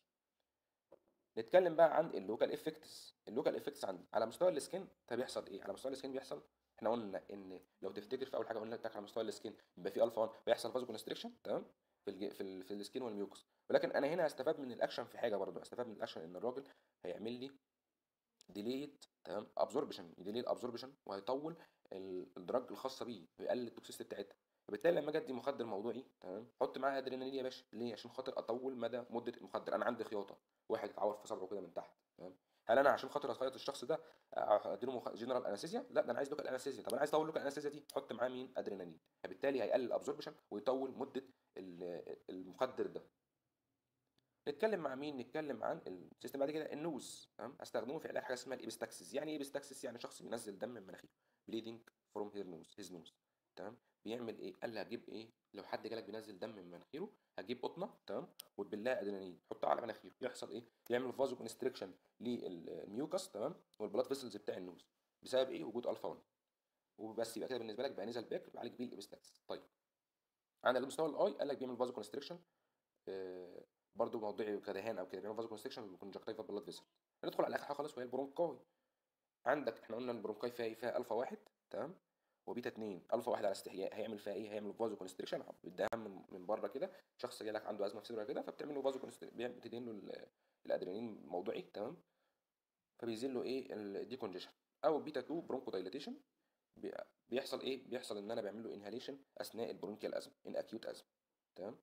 نتكلم بقى عن اللوكال افكتس اللوكال افكتس عندي على مستوى السكين فبيحصل ايه على مستوى السكين بيحصل احنا قلنا ان لو تفتكر في اول حاجه قلنا لك على مستوى السكين بيبقى في الفا 1 بيحصل فازو كونستريكشن تمام في الج... في, ال... في السكين والميوكس ولكن انا هنا هستفاد من الاكشن في حاجه برضو هستفاد من الاكشن ان الراجل هيعمل لي ديليت تمام ابزوربشن يديلي الابزوربشن وهيطول ال- الدراج الخاصه بيه ويقلل التوكسيستي بتاعتها فبالتالي لما اجي ادي مخدر موضوعي تمام حط معاه ادرينالين يا باشا ليه عشان خاطر اطول مدى مده المخدر انا عندي خياطه واحد اتعور في صدره كده من تحت تمام هل انا عشان خاطر اخيط الشخص ده اديله مخ... جنرال انستيزيا لا ده انا عايز لوكال انستيزيا طب انا عايز اطول لوكال انستيزيا دي حط معاه مين ادرينالين فبالتالي هيقلل الابزوربشن ويطول مده ال- المخدر ده نتكلم مع مين نتكلم عن السيستم بعد كده النوز تمام استخدمه في علاج حاجه اسمها الابستاكسس يعني ايه ابستاكسس يعني شخص بينزل دم من مناخيره بليدنج فروم هير نوز هيز نوز تمام بيعمل ايه قال لي هجيب ايه لو حد جالك بينزل دم من مناخيره هجيب قطنه تمام وتبلها ادرينالين حطها على مناخيره يحصل ايه يعمل فازو كونستريكشن للميوكس تمام والبلاد فيسلز بتاع النوز بسبب ايه وجود الفا 1 وبس يبقى كده بالنسبه لك بقى نزل باك بعالج بيه الابستاكسس طيب عند المستوى الاي قال لك بيعمل فازو كونستريكشن آه برضه موضوعي كدهان او كده بيعمل فازو كونستريكشن للكونجكتيفا بلاد فيسل ندخل على اخر حاجه خالص وهي البرونكاي عندك احنا قلنا البرونكاي فيها ايه فيها الفا واحد تمام وبيتا 2 الفا واحد على استحياء هيعمل فيها ايه هيعمل فازو كونستريكشن بالدم من, من بره كده شخص جاي لك عنده ازمه في صدره كده فبتعمل له فازو كونستريكشن بتدين له ال- الادرينالين موضوعي تمام فبيزيل له ايه الديكونجيشن او بيتا 2 برونكو دايليتيشن بيحصل ايه بيحصل ان انا بعمل له انهاليشن اثناء البرونكيال ازمه ان اكيوت ازمه تمام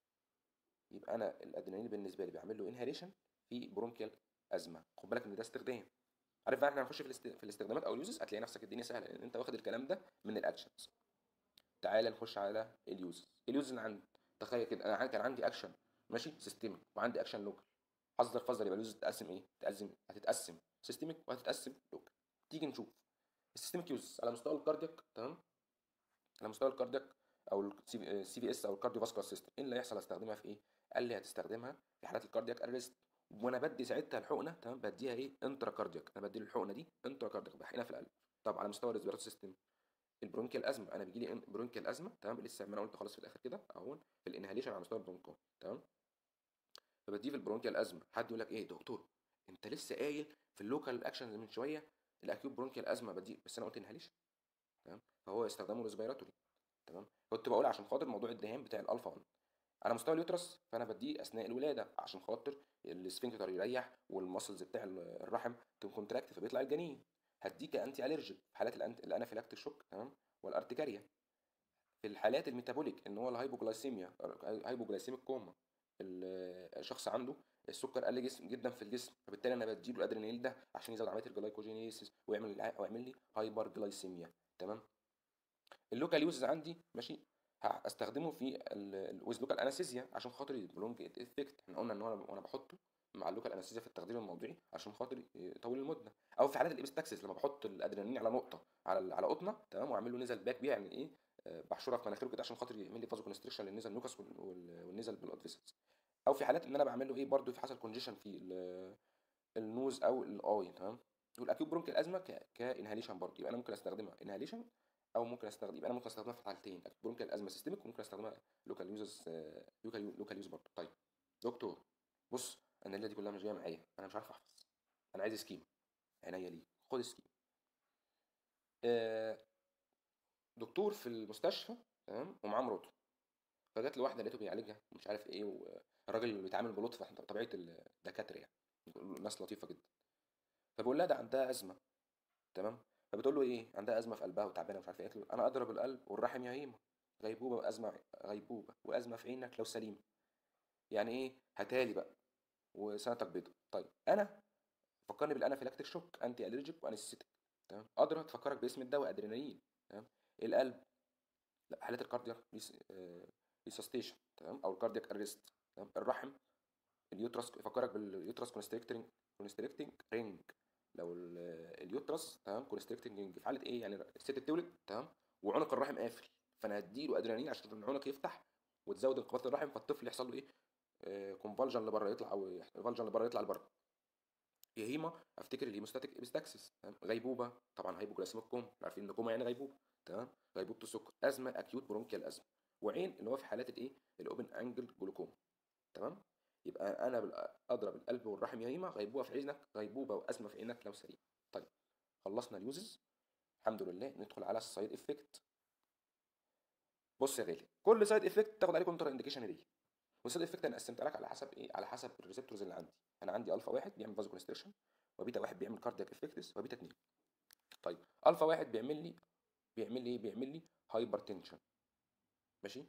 يبقى انا الادرينالين بالنسبه لي بعمل له انهاليشن في برونكيال ازمه خد بالك ان ده استخدام عارف بقى احنا هنخش في, الاست... في الاستخدامات او اليوزز هتلاقي نفسك الدنيا سهله لان انت واخد الكلام ده من الاكشنز تعالى نخش على اليوزز اليوزز اللي عندي تخيل كده انا كان عندي اكشن ماشي سيستميك وعندي اكشن لوكال حذر فذر يبقى اليوزز تتقسم ايه تتقسم هتتقسم سيستميك وهتتقسم لوكال تيجي نشوف السيستميك يوزز على مستوى الكاردياك تمام على مستوى الكاردياك او السي في اس او الكارديو فاسكولار سيستم ايه اللي هيحصل هستخدمها في ايه قال لي هتستخدمها في حالات الكاردياك ارست وانا بدي ساعتها الحقنه تمام بديها ايه انترا كاردياك انا بدي له الحقنه دي انترا كاردياك بحقنها في القلب طب على مستوى الريسبيراتوري سيستم البرونكيال ازمه انا بيجي لي برونكيال ازمه تمام لسه ما انا قلت خلاص في الاخر كده اهو في الانهاليشن على مستوى البرونكو تمام فبديه في البرونكيال ازمه حد يقول لك ايه دكتور انت لسه قايل في اللوكال اكشن من شويه الاكيوت برونكيال ازمه بديه بس انا قلت انهاليشن تمام فهو استخدامه ريسبيراتوري تمام كنت بقول عشان خاطر موضوع الدهان بتاع الالفا 1 على مستوى اليوترس فانا بديه اثناء الولاده عشان خاطر السفنكتر يريح والمسلز بتاع الرحم تكونتراكت فبيطلع الجنين هديك انتي الرجيك في حالات الأنت... الانافيلاكتيك شوك تمام والارتكاريا في الحالات الميتابوليك ان هو الهايبوجلايسيميا هايبوجلايسيميك كوما الشخص عنده السكر قل جسم جدا في الجسم فبالتالي انا بديله الادرينالين ده عشان يزود عمليه الجلايكوجينيسيس ويعمل ويعمل لي هايبر جلايسيميا تمام اللوكال يوزز عندي ماشي هستخدمه في الويز لوكال انستيزيا عشان خاطر البلونج افكت احنا قلنا ان هو وانا بحطه مع اللوكال انستيزيا في التخدير الموضعي عشان خاطر يطول المده او في حالات الابستاكسس لما بحط الادرينالين على نقطه على على قطنه تمام واعمل له نزل باك بيه يعني ايه بحشرها في مناخيره كده عشان خاطر يعمل لي فازو كونستريكشن للنزل نوكس والنزل بالبلاد فيسلز او في حالات ان انا بعمل له ايه برده في حصل كونجيشن في النوز او الاي تمام والاكيوت برونكيال ازمه كانهاليشن برضه يبقى انا ممكن استخدمها انهاليشن او ممكن استخدم يبقى انا ممكن استخدمها في حالتين برونكيال ازمه سيستميك وممكن استخدمها لوكال يوزز لوكال لوكال يوز برضه طيب دكتور بص انا الليله دي كلها مش جايه معايا انا مش عارف احفظ انا عايز سكيم عينيا ليه خد سكيم آه دكتور في المستشفى تمام ومعاه مراته فجت له واحده لقيته بيعالجها ومش عارف ايه والراجل اللي بيتعامل بلطف طبيعه الدكاتره يعني ناس لطيفه جدا فبقول لها ده عندها ازمه تمام فبتقول له ايه عندها ازمه في قلبها وتعبانه ومش عارف ايه انا اضرب القلب والرحم يا هيمه غيبوبه وازمه غيبوبه وازمه في عينك لو سليمه يعني ايه هتالي بقى وسنتك بيضة طيب انا فكرني بالانافيلاكتيك شوك انتي الرجيك وانستيك تمام قادره تفكرك باسم الدواء ادرينالين تمام القلب لا حالات الكاردياك ريسستيشن تمام او الكاردياك ارست تمام الرحم اليوترس يفكرك باليوترس كونستريكتنج كونستريكتنج رينج لو اليوترس تمام كونستريكتنج رينج في حاله ايه يعني الست بتولد تمام وعنق الرحم قافل فانا هديله ادرينالين عشان العنق يفتح وتزود انقباض الرحم فالطفل يحصل له ايه آه كونفالجن لبره يطلع او فالجن لبره يطلع لبره يا هيما افتكر الهيموستاتيك ابستاكسس غيبوبه طبعا هايبوجلاسيميك كوم عارفين ان كوما يعني غيبوبه تمام غيبوبه السكر ازمه اكيوت برونكيال ازمه وعين اللي هو في حالات الايه الاوبن انجل جلوكوما تمام يبقى انا اضرب القلب والرحم يا هيما غيبوبه في عينك غيبوبه وازمه في عينك لو سليم طيب خلصنا اليوزز الحمد لله ندخل على السايد افكت بص يا غالي كل سايد افكت تاخد عليه كونتر انديكيشن ليه والسايد افكت انا قسمت لك على حسب ايه على حسب الريسبتورز اللي عندي انا عندي الفا واحد بيعمل فازو كونستريكشن وبيتا واحد بيعمل كاردياك افكتس وبيتا اتنين طيب الفا واحد بيعمل لي بيعمل لي ايه بيعمل لي هايبر تنشن ماشي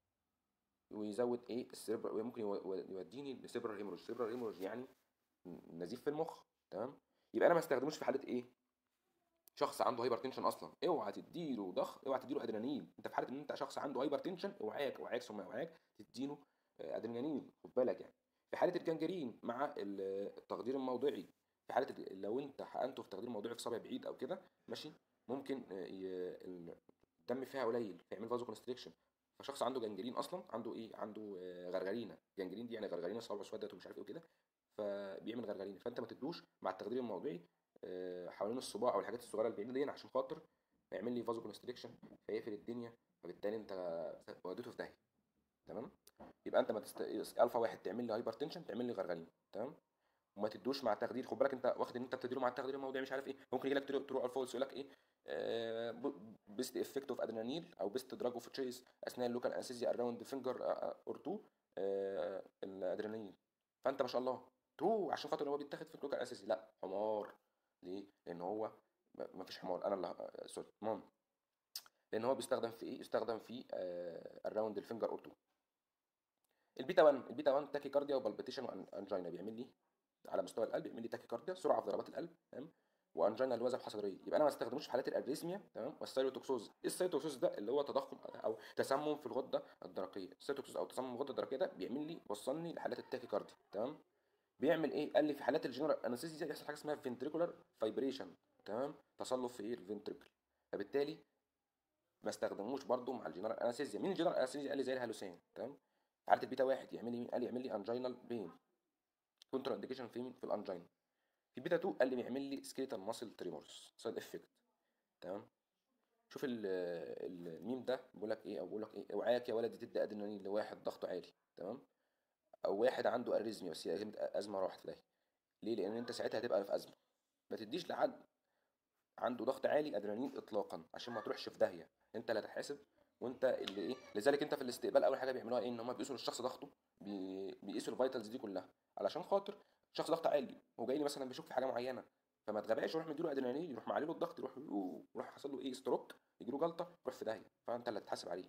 ويزود ايه السيربر وممكن يوديني لسيربرال هيموريج سيربرال هيموريج يعني نزيف في المخ تمام يبقى انا ما استخدموش في حاله ايه شخص عنده هايبر تنشن اصلا اوعى تديله ضغط اوعى تديله ادرينالين انت في حاله ان انت شخص عنده هايبر تنشن اوعاك اوعاك ثم اوعاك تديله ادرينالين خد بالك يعني في حاله الجنجرين مع التخدير الموضعي في حاله لو انت حقنته في تخدير موضعي في صابع بعيد او كده ماشي ممكن الدم فيها قليل فيعمل فازو كونستريكشن فشخص عنده جنجرين اصلا عنده ايه عنده غرغرينه جنجرين دي يعني غرغرينه صوابع اسودت ومش عارف ايه وكده فبيعمل غرغرينه فانت ما تدوش مع التخدير الموضعي حوالين الصباع او الحاجات الصغيره البعيده دي عشان خاطر يعمل لي فازو كونستريكشن فيقفل الدنيا فبالتالي انت وديته في داهيه تمام يبقى انت ما تست... الفا واحد تعمل لي هايبر تنشن تعمل لي غرغرينه تمام وما تدوش مع التخدير خد بالك انت واخد ان انت بتديله مع التخدير الموضعي مش عارف ايه ممكن يجي لك ترو الفا يقول لك ايه بيست افكت اوف ادرينالين او بيست دراج اوف تشيز اثناء اللوكال انستيزيا اراوند فينجر اور تو الادرينالين فانت ما شاء الله تو عشان خاطر هو بيتاخد في اللوكال انستيزيا لا حمار ليه؟ لان هو ما فيش حمار انا اللي سوري مام لان هو بيستخدم في ايه؟ يستخدم في اراوند الفينجر اور تو البيتا 1 البيتا 1 تاكي كارديا وبالبيتيشن وانجينا بيعمل لي على مستوى القلب بيعمل لي تاكي كارديا سرعه في ضربات القلب تمام وانجينا اللي هو ذبحه صدريه يبقى انا ما استخدموش في حالات الاريثميا تمام والسيروتوكسوز ايه السيروتوكسوز ده اللي هو تضخم او تسمم في الغده الدرقيه السيروتوكسوز او تسمم الغده الدرقيه ده بيعمل لي وصلني لحالات التاكي كارديا تمام بيعمل ايه قال لي في حالات الجنرال انستيزيا يحصل حاجه اسمها فنتريكولار فايبريشن تمام تصلب في ايه الفنتريكل فبالتالي ما استخدموش برضو مع الجنرال انستيزيا مين الجنرال انستيزيا قال لي زي الهلوسان تمام في حاله البيتا واحد يعمل لي مين قال لي يعمل لي انجينال بين كونترا انديكيشن في مين في الانجينا في بيتا 2 قال لي بيعمل لي سكيلتال ماسل تريمورز سايد افكت تمام شوف الميم ده بيقول لك ايه او بيقول لك ايه اوعاك يا ولدي تدي ادرينالين لواحد ضغطه عالي تمام او واحد عنده اريزميا بس هي ازمه راحت في داهيه ليه لان انت ساعتها هتبقى في ازمه ما تديش لحد عنده ضغط عالي ادرينالين اطلاقا عشان ما تروحش في داهيه انت اللي هتحاسب وانت اللي ايه لذلك انت في الاستقبال اول حاجه بيعملوها ايه ان هم بيقيسوا للشخص ضغطه بي... بيقيسوا الفيتالز دي كلها علشان خاطر شخص ضغط عالي هو جاي لي مثلا بيشوف في حاجه معينه فما تغباش يروح مديله ادرينالين يروح معلي له الضغط يروح يروح حصل له ايه ستروك يجي له جلطه يروح في داهيه فانت اللي هتحاسب عليه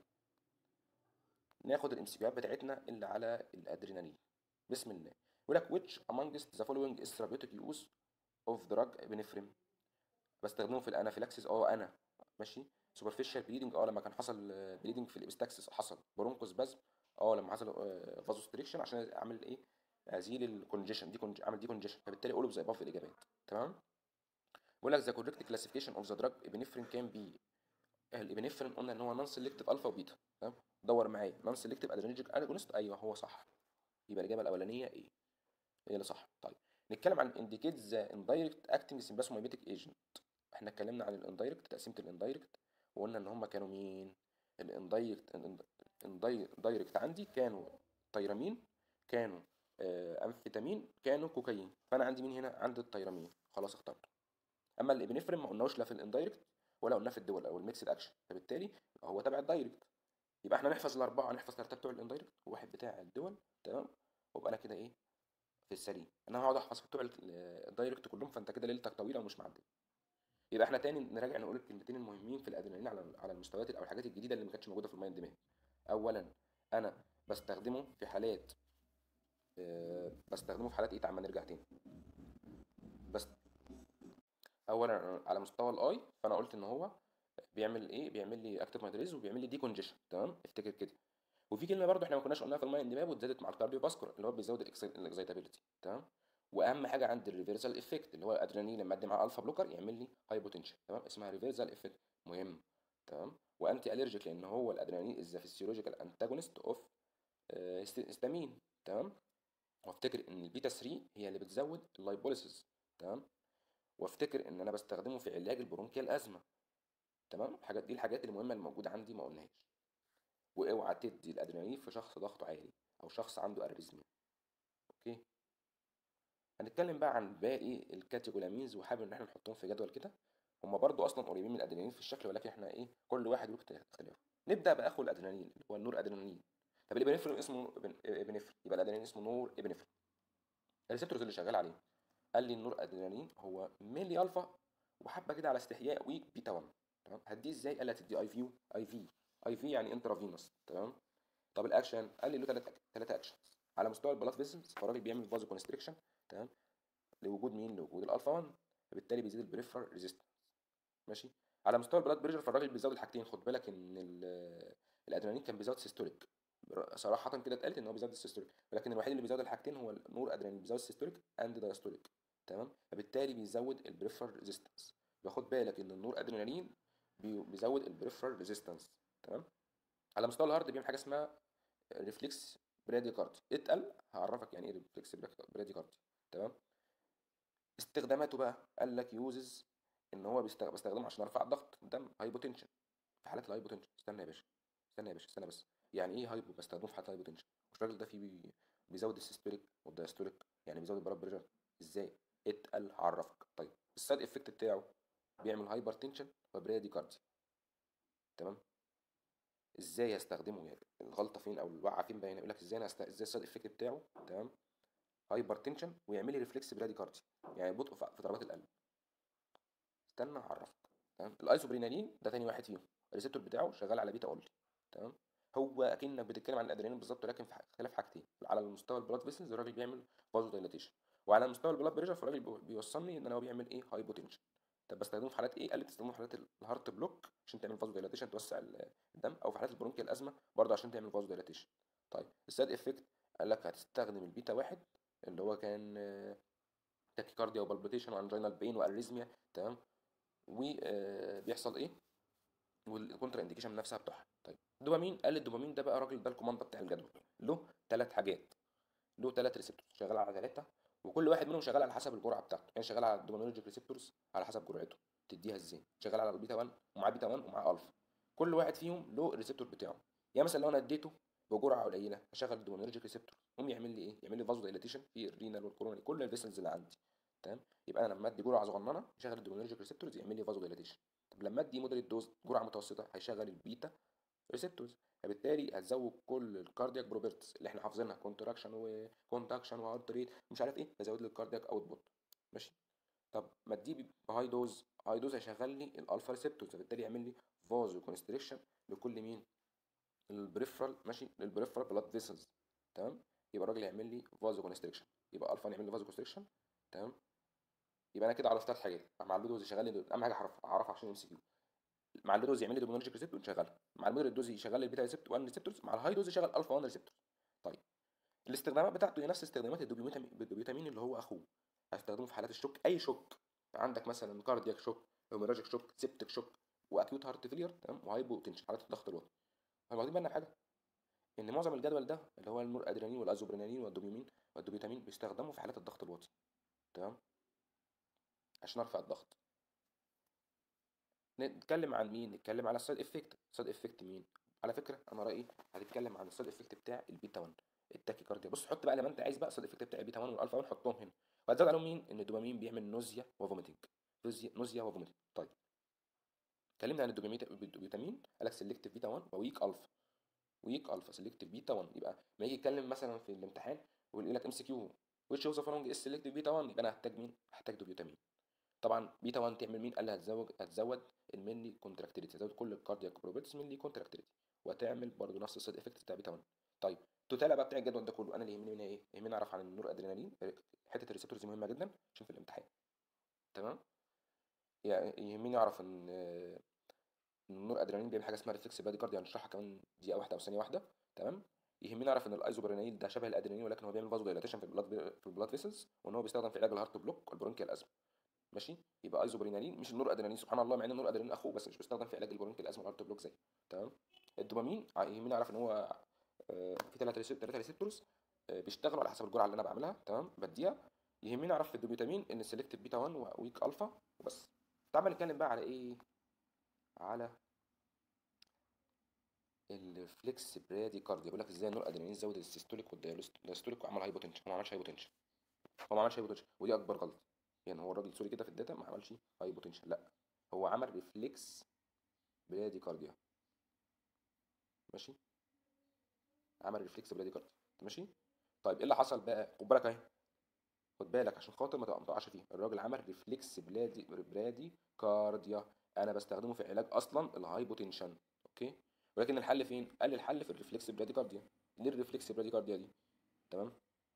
ناخد الام سي بتاعتنا اللي على الادرينالين بسم الله يقول لك which amongst the following is therapeutic use of drug epinephrine بستخدمه في الانافيلاكسيس اه انا ماشي سوبرفيشال بليدنج اه لما كان حصل بليدنج في الابستاكسس حصل برونكوس بازم اه لما حصل فازوستريكشن عشان اعمل ايه ازيل الكونجيشن دي كونج... اعمل دي كونجيشن فبالتالي اقوله زي باف الاجابات تمام بيقول لك ذا كوريكت كلاسيفيكيشن اوف ذا دراج ابنفرين كان بي الابنفرين قلنا ان هو نون سيلكتيف الفا وبيتا تمام دور معايا نون سيلكتيف ادرينرجيك اجونست ايوه هو صح يبقى الاجابه الاولانيه ايه هي اللي صح طيب نتكلم عن انديكيت ذا اندايركت اكتنج سمباسومايميتيك ايجنت احنا اتكلمنا عن الاندايركت تقسيمه الاندايركت وقلنا ان هم كانوا مين الاندايركت الاندايركت عندي كانوا تيرامين كانوا آه امفيتامين كانوا كوكايين فانا عندي مين هنا عندي التيرامين خلاص اخترته اما الابنفرين ما قلناهوش لا في الاندايركت ولا قلناه في الدول او الميكسد اكشن فبالتالي هو تبع الدايركت يبقى احنا نحفظ الاربعه نحفظ الثلاثه بتوع الاندايركت وواحد بتاع الدول تمام وابقى انا كده ايه في السليم انا هقعد احفظ بتوع الدايركت كلهم فانت كده ليلتك طويله ومش معدي يبقى احنا تاني نراجع نقول الكلمتين المهمين في الادرينالين على على المستويات او الحاجات الجديده اللي ما كانتش موجوده في المايند ماب اولا انا بستخدمه في حالات أه بستخدمه في حالات ايه تعال نرجع تاني بس اولا على مستوى الاي فانا قلت ان هو بيعمل ايه بيعمل لي اكتيف مايدريز وبيعمل لي دي كونجيشن تمام افتكر كده وفي كلمه برضو احنا ما كناش قلناها في المايند ماب واتزادت مع الكارديو باسكولار اللي هو بيزود الاكسايتابيلتي تمام واهم حاجه عند الريفرسال افكت اللي هو الادرينالين لما ادي مع الفا بلوكر يعمل لي هاي بوتنشال تمام اسمها ريفرسال افكت مهم تمام وانتي الرجيك لان هو الادرينالين از فيسيولوجيكال انتاجونست اوف هيستامين تمام وافتكر ان البيتا 3 هي اللي بتزود اللايبوليسيس تمام وافتكر ان انا بستخدمه في علاج البرونكيال ازمه تمام الحاجات دي الحاجات المهمه اللي موجوده عندي ما قلناهاش واوعى تدي الادرينالين في شخص ضغطه عالي او شخص عنده اريزميا اوكي هنتكلم بقى عن باقي الكاتيجولامينز وحابب ان احنا نحطهم في جدول كده هما برضو اصلا قريبين من الادرينالين في الشكل ولكن احنا ايه كل واحد له اختلاف نبدا باخو الادرينالين اللي هو النور ادرينالين طب الابنفرين اسمه ابنفرين يبقى الادرينالين اسمه نور ابنفرين الريسبتورز اللي شغال عليه قال لي النور ادرينالين هو ميلي الفا وحبه كده على استحياء ويك بيتا 1 تمام هديه ازاي قال لي هتدي اي في اي في اي في يعني انترافينوس تمام طب الاكشن قال لي له ثلاث ثلاثه اكشنز على مستوى البلاد فيزلز فالراجل بيعمل فازو كونستريكشن تمام لوجود مين لوجود الالفا 1 فبالتالي بيزيد البريفرال ريزيستنس ماشي على مستوى البلاد بريشر فالراجل بيزود الحاجتين خد بالك ان الادرينالين كان بيزود سيستوليك صراحه كده اتقالت ان هو بيزود السيستوليك ولكن الوحيد اللي بيزود الحاجتين هو النور ادرينالين بيزود السيستوليك اند دايستوليك تمام فبالتالي بيزود البريفرال ريزيستنس باخد بالك ان النور ادرينالين بيزود البريفرال ريزيستنس تمام على مستوى الهارد بيعمل حاجه اسمها ريفلكس براديكاردي اتقل هعرفك يعني ايه ريفلكس براديكاردي تمام استخداماته بقى قال لك يوزز ان هو بيستخدم بستخدمه عشان ارفع ضغط الدم هايبوتنشن في حالات الهايبوتنشن استنى يا باشا استنى يا باشا استنى بس يعني ايه هايبو بستخدمه في حالات الهايبوتنشن مش الراجل ده فيه بيزود السيستوليك والدايستوليك يعني بيزود البلاد بريشر ازاي اتقل هعرفك طيب السايد افكت بتاعه بيعمل هايبر تنشن وبراديكاردي تمام ازاي هستخدمه يعني الغلطه فين او الوقعه فين باينه يقول لك ازاي انا هست... ازاي السايد افكت بتاعه تمام هايبر تنشن ويعمل لي ريفلكس براديكاردي يعني بطء في ضربات القلب استنى هعرفك تمام الايزوبرينالين ده تاني واحد فيهم الريسبتور بتاعه شغال على بيتا اونلي تمام هو اكنك بتتكلم عن الادرينالين بالظبط ولكن في اختلاف حاجتين على المستوى البلاد فيسلز الراجل بيعمل فازو دايلاتيشن وعلى مستوى البلاد بريشر فالراجل بي- بيوصلني ان هو بيعمل ايه هايبوتنشن طب بستخدمه في حالات ايه قال لي تستخدمه في حالات الهارت بلوك عشان تعمل فازو دايلاتيشن توسع ال- الدم او في حالات البرونكيال ازمه برضه عشان تعمل فازو دايلاتيشن طيب السايد افكت قال لك هتستخدم البيتا واحد اللي هو كان تاكيكارديا وبالبيتيشن وانجينال بين واريزميا تمام وبيحصل ايه والكونترا انديكيشن نفسها بتوعها طيب الدوبامين قال الدوبامين ده بقى راجل ده الكوماندا بتاع الجدول له ثلاث حاجات له ثلاث ريسبتورز شغال على ثلاثه وكل واحد منهم شغال على حسب الجرعه بتاعته يعني شغال على الدوبامينرجيك ريسبتورز على حسب جرعته تديها ازاي شغال على البيتا 1 ومعاه بيتا 1 ومعاه الفا كل واحد فيهم له الريسبتور بتاعه يعني مثلا لو انا اديته بجرعه قليله هشغل الدوبامينرجيك ريسبتور يقوم يعمل لي ايه يعمل لي فازو دايلاتيشن في الرينال والكوروني كل الفيسلز اللي عندي تمام يبقى انا لما ادي جرعه صغننه يشغل الدوبامينرجيك ريسبتورز يعمل لي فازو دايلاتيشن طب لما ادي مودريت دوز جرعه متوسطه هيشغل البيتا ريسبتورز فبالتالي هتزود كل الكاردياك بروبرتيز اللي احنا حافظينها كونتراكشن وكونتاكشن وهارت ريت مش عارف ايه فزود لي الكاردياك اوتبوت ماشي طب ما تجيب بهاي دوز هاي دوز هيشغل لي الالفا ريسبتورز فبالتالي يعمل لي فازو كونستريكشن لكل مين البريفرال ماشي للبريفرال بلاد فيسلز تمام يبقى الراجل يعمل لي فازو كونستريكشن يبقى الفا يعمل لي فازو كونستريكشن تمام يبقى انا كده عرفت ثلاث حاجات مع اللودوز يشغل لي اهم حاجه اعرف اعرفها عشان ام سي كيو مع اللودوز يعمل لي دوبامينرجيك ريسبتور نشغلها مع المودريت دوز يشغل لي البيتا ريسبتور 1 ريسبتورز مع الهاي دوز يشغل الفا 1 ريسبتور طيب الاستخدامات بتاعته هي نفس استخدامات الدوبيوتامين الدوبيوتامين اللي هو اخوه هستخدمه في حالات الشوك اي شوك عندك مثلا كاردياك شوك هيموراجيك شوك سيبتك شوك واكيوت هارت فيلير تمام وهايبو تنشن حالات الضغط الوطني احنا واخدين بالنا حاجه ان معظم الجدول ده اللي هو النور ادرينالين والازوبرينالين والدوبيومين والدوبيوتامين بيستخدموا في حالات الضغط الوطي تمام عشان ارفع الضغط نتكلم عن مين نتكلم على السايد افكت السايد افكت مين على فكره انا رايي هنتكلم عن السايد افكت بتاع البيتا 1 التاكيكارديا بص حط بقى لما انت عايز بقى السايد افكت بتاع البيتا 1 والالفا 1 حطهم هنا وهتزود عليهم مين ان الدوبامين بيعمل نوزيا وفوميتنج نوزيا نوزيا وفوميتنج طيب اتكلمنا عن الدوبامين قال لك سيلكتيف بيتا 1 وويك الفا ويك الفا سيلكتيف بيتا 1 يبقى ما يجي يتكلم مثلا في الامتحان ويقول لك ام سي كيو which of the following is selective بيتا 1 يبقى انا هحتاج مين هحتاج دوبيوتامين طبعا بيتا 1 تعمل مين قال لي هتزود هتزود المينلي كونتراكتيليتي هتزود كل الكاردياك بروبرتيز مينلي كونتراكتيليتي وهتعمل برضه نفس السايد افكت بتاع بيتا 1 طيب توتالا بقى بتاع الجدول ده كله انا اللي يهمني منها ايه يهمني اعرف عن النور ادرينالين حته الريسبتورز دي مهمه جدا عشان في الامتحان تمام يعني يهمني اعرف ان ان النور ادرينالين بيعمل حاجه اسمها ريفلكس براديكارديا هنشرحها كمان دقيقه واحده او ثانيه واحده تمام يهمني اعرف ان الايزوبرينالين ده شبه الادرينالين ولكن هو بيعمل فازو دايلاتيشن في البلاد في البلاد فيسلز وان هو بيستخدم في علاج الهارت بلوك والبرونكيال ازمه ماشي يبقى ايزوبرينالين مش النور ادرينالين سبحان الله مع ان النور ادرينالين اخوه بس مش بيستخدم في علاج البرونكيال ازمه والهارت بلوك زي تمام الدوبامين يهمني اعرف ان هو في ثلاثه ثلاثه ريسبتورز بيشتغلوا على حسب الجرعه اللي انا بعملها تمام بديها يهمني اعرف في الدوبيوتامين ان السلكتيف بيتا 1 وويك الفا وبس تعال نتكلم بقى على ايه على الفليكس برادي كارديا بيقول لك ازاي النور ادرينالين زود السيستوليك والدايستوليك وعمل هايبوتنشن هو ما عملش هايبوتنشن هو ما عملش هايبوتنشن ودي اكبر غلطه يعني هو الراجل سوري كده في الداتا ما عملش هايبوتنشن لا هو عمل ريفلكس برادي كارديا ماشي عمل ريفلكس برادي كارديا ماشي طيب ايه اللي حصل بقى خد بالك اهي خد بالك عشان خاطر ما تقعش فيه الراجل عمل ريفلكس بلادي برادي كارديا انا بستخدمه في علاج اصلا الهايبوتنشن اوكي ولكن الحل فين قال الحل في الريفلكس براديكارديا ليه الريفلكس براديكارديا دي تمام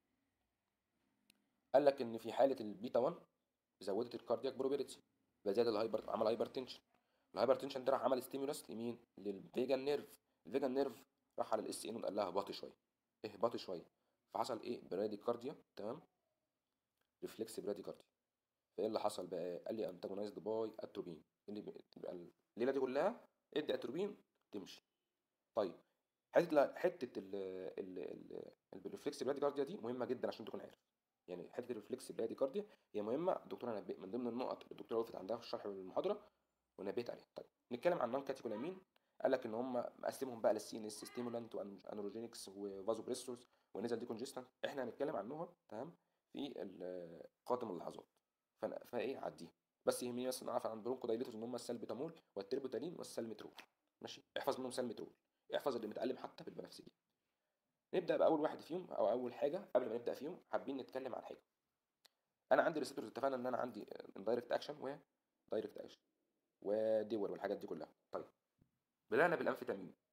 قال لك ان في حاله البيتا 1 زودت الكاردياك بروبيرتي فزاد الهايبر عمل هايبر تنشن الهايبر تنشن ده راح عمل ستيمولس لمين للفيجان نيرف الفيجان نيرف راح على الاس ان وقال لها اهبطي شويه اهبطي شويه فحصل ايه براديكارديا تمام ريفلكس براديكارديا فايه اللي حصل بقى قال لي انتاجونايزد باي اتروبين اللي بيبقى الليله دي كلها ادي اتروبين تمشي طيب حته حته ال ال ال الريفلكس براديكارديا دي مهمه جدا عشان تكون عارف يعني حته الريفلكس براديكارديا هي مهمه الدكتوره نبه من ضمن النقط اللي الدكتوره وقفت عندها في الشرح المحاضره ونبهت عليها طيب نتكلم عن نون كاتيكولامين قال لك ان هم مقسمهم بقى للسي ان اس ستيمولانت وانروجينكس وفازو بريستورز ونزل دي كونجستنت احنا هنتكلم عنهم تمام في قادم اللحظات فايه عديها بس يهمني بس نعرف عن برونكو دايليتورز ان هم السلبيتامول والتربوتالين والسلمترول ماشي احفظ منهم سلمترول احفظ اللي متعلم حتى بالبنفسجي نبدا باول واحد فيهم او اول حاجه قبل ما نبدا فيهم حابين نتكلم عن حاجه انا عندي ريسبتورز اتفقنا ان انا عندي دايركت اكشن و دايركت اكشن ودول والحاجات دي كلها طيب بدانا بالانفيتامين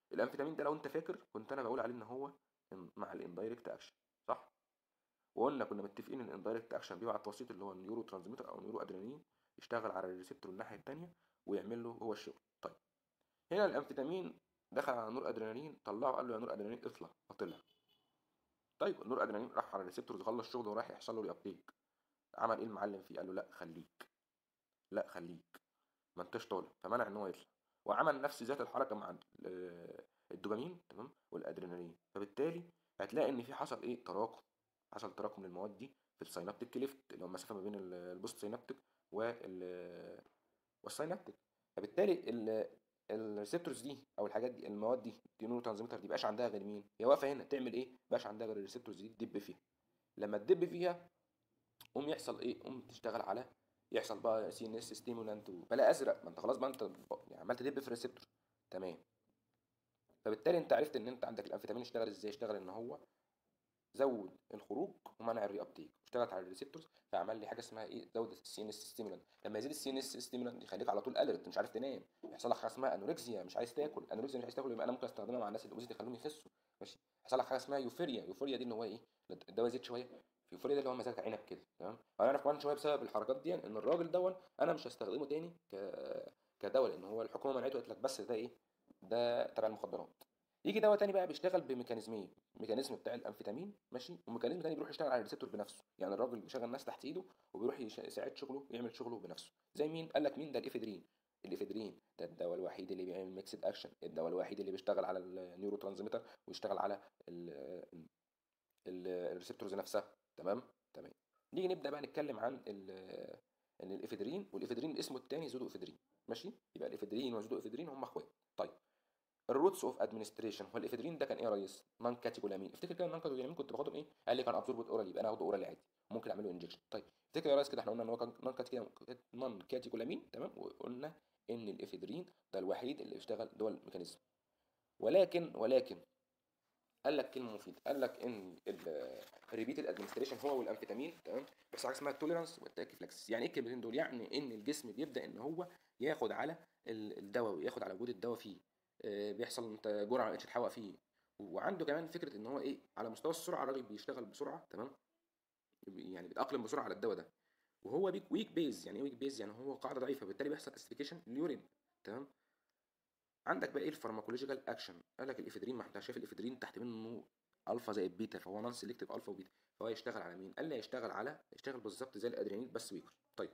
الامفيتامين ده لو انت فاكر كنت انا بقول عليه ان هو مع الاندايركت اكشن صح وقلنا كنا متفقين ان الاندايركت اكشن بيبعت وسيط اللي هو النيورو ترانسميتر او النيورو ادرينالين يشتغل على الريسبتور الناحيه الثانيه ويعمل له هو الشغل طيب هنا الامفيتامين دخل على نور ادرينالين طلعه قال له يا نور ادرينالين اطلع فطلع طيب النور ادرينالين راح على الريسبتور يخلص شغله وراح يحصل له ريابتيك عمل ايه المعلم فيه قال له لا خليك لا خليك ما انتش طالع فمنع ان هو يطلع وعمل نفس ذات الحركه مع الدوبامين تمام والادرينالين فبالتالي هتلاقي ان في حصل ايه تراكم حصل تراكم للمواد دي في السينابتيك كليفت اللي هو المسافه ما بين البوست سينابتيك وال والسينابتيك فبالتالي الريسبتورز دي او الحاجات دي المواد دي دي نورو ترانسميتر دي بقاش عندها غير مين هي واقفه هنا تعمل ايه بقاش عندها غير الريسبتورز دي تدب فيها لما تدب فيها قوم يحصل ايه قوم تشتغل على يحصل بقى سي ان اس ستيمولانت بلا ازرق ما انت خلاص بقى انت يعني عمال تدب في الريسبتور تمام فبالتالي انت عرفت ان انت عندك الامفيتامين اشتغل ازاي اشتغل ان هو زود الخروج ومنع الري ابتيك اشتغلت على الريسبتورز فعمل لي حاجه اسمها ايه زود السي ان اس ستيمولانت لما يزيد السي ان اس ستيمولانت يخليك على طول الرت مش عارف تنام يحصل لك حاجه اسمها انوركسيا مش عايز تاكل انوركسيا مش عايز تاكل يبقى انا ممكن استخدمها مع الناس اللي اوزيتي يخلوهم يخسوا ماشي يحصل لك حاجه اسمها يوفوريا يوفوريا دي اللي هو ايه الدواء يزيد شويه في يوفوريا ده اللي هو مزاج عنب كده تمام انا عارف كمان شويه بسبب الحركات دي ان الراجل دون انا مش هستخدمه تاني ك كدواء لان هو الحكومه منعته قالت لك بس ده ايه ده تبع المخدرات يجي دواء تاني بقى بيشتغل بميكانيزمين ميكانيزم بتاع الامفيتامين ماشي وميكانيزم تاني بيروح يشتغل على الريسبتور بنفسه يعني الراجل بيشغل ناس تحت ايده وبيروح يساعد شغله ويعمل شغله بنفسه زي مين قال لك مين ده الافيدرين الافيدرين ده الدواء الوحيد اللي بيعمل ميكسد اكشن الدواء الوحيد اللي بيشتغل على النيورو ترانسميتر ويشتغل على الريسبتورز نفسها تمام تمام نيجي نبدا بقى نتكلم عن ان الافيدرين والافيدرين اسمه الثاني زودو افيدرين ماشي يبقى الافيدرين وزودو افيدرين هم اخوات طيب الروتس اوف ادمنستريشن هو الافيدرين ده كان ايه يا ريس نون كاتيكولامين افتكر كده نون كاتيكولامين كنت باخدهم ايه قال لي كان ابزوربد اورالي يبقى انا هاخده اورالي عادي ممكن اعمل له انجكشن طيب افتكر يا ريس كده احنا قلنا ان هو كان نون كاتيكولامين تمام وقلنا ان الافيدرين ده الوحيد اللي بيشتغل دول الميكانيزم ولكن ولكن قال لك كلمه مفيده قال لك ان الريبيت الادمنستريشن هو والامفيتامين تمام بس حاجه اسمها التوليرانس والتاكيفلاكسس يعني ايه الكلمتين دول يعني ان الجسم بيبدا ان هو ياخد على الدواء وياخد على وجود الدواء فيه بيحصل انت جرعه ما بقتش تحوق فيه وعنده كمان فكره ان هو ايه على مستوى السرعه الراجل بيشتغل بسرعه تمام يعني بيتاقلم بسرعه على الدواء ده وهو بيك ويك بيز يعني ايه ويك بيز يعني هو قاعده ضعيفه بالتالي بيحصل اسيفيكيشن لليورين تمام عندك بقى ايه الفارماكولوجيكال اكشن قال لك الافيدرين ما انت شايف الافيدرين تحت منه الفا زائد بيتا فهو نون سيلكتيف الفا وبيتا فهو يشتغل على مين قال لي هيشتغل على يشتغل بالظبط زي الادرينالين بس ويكر طيب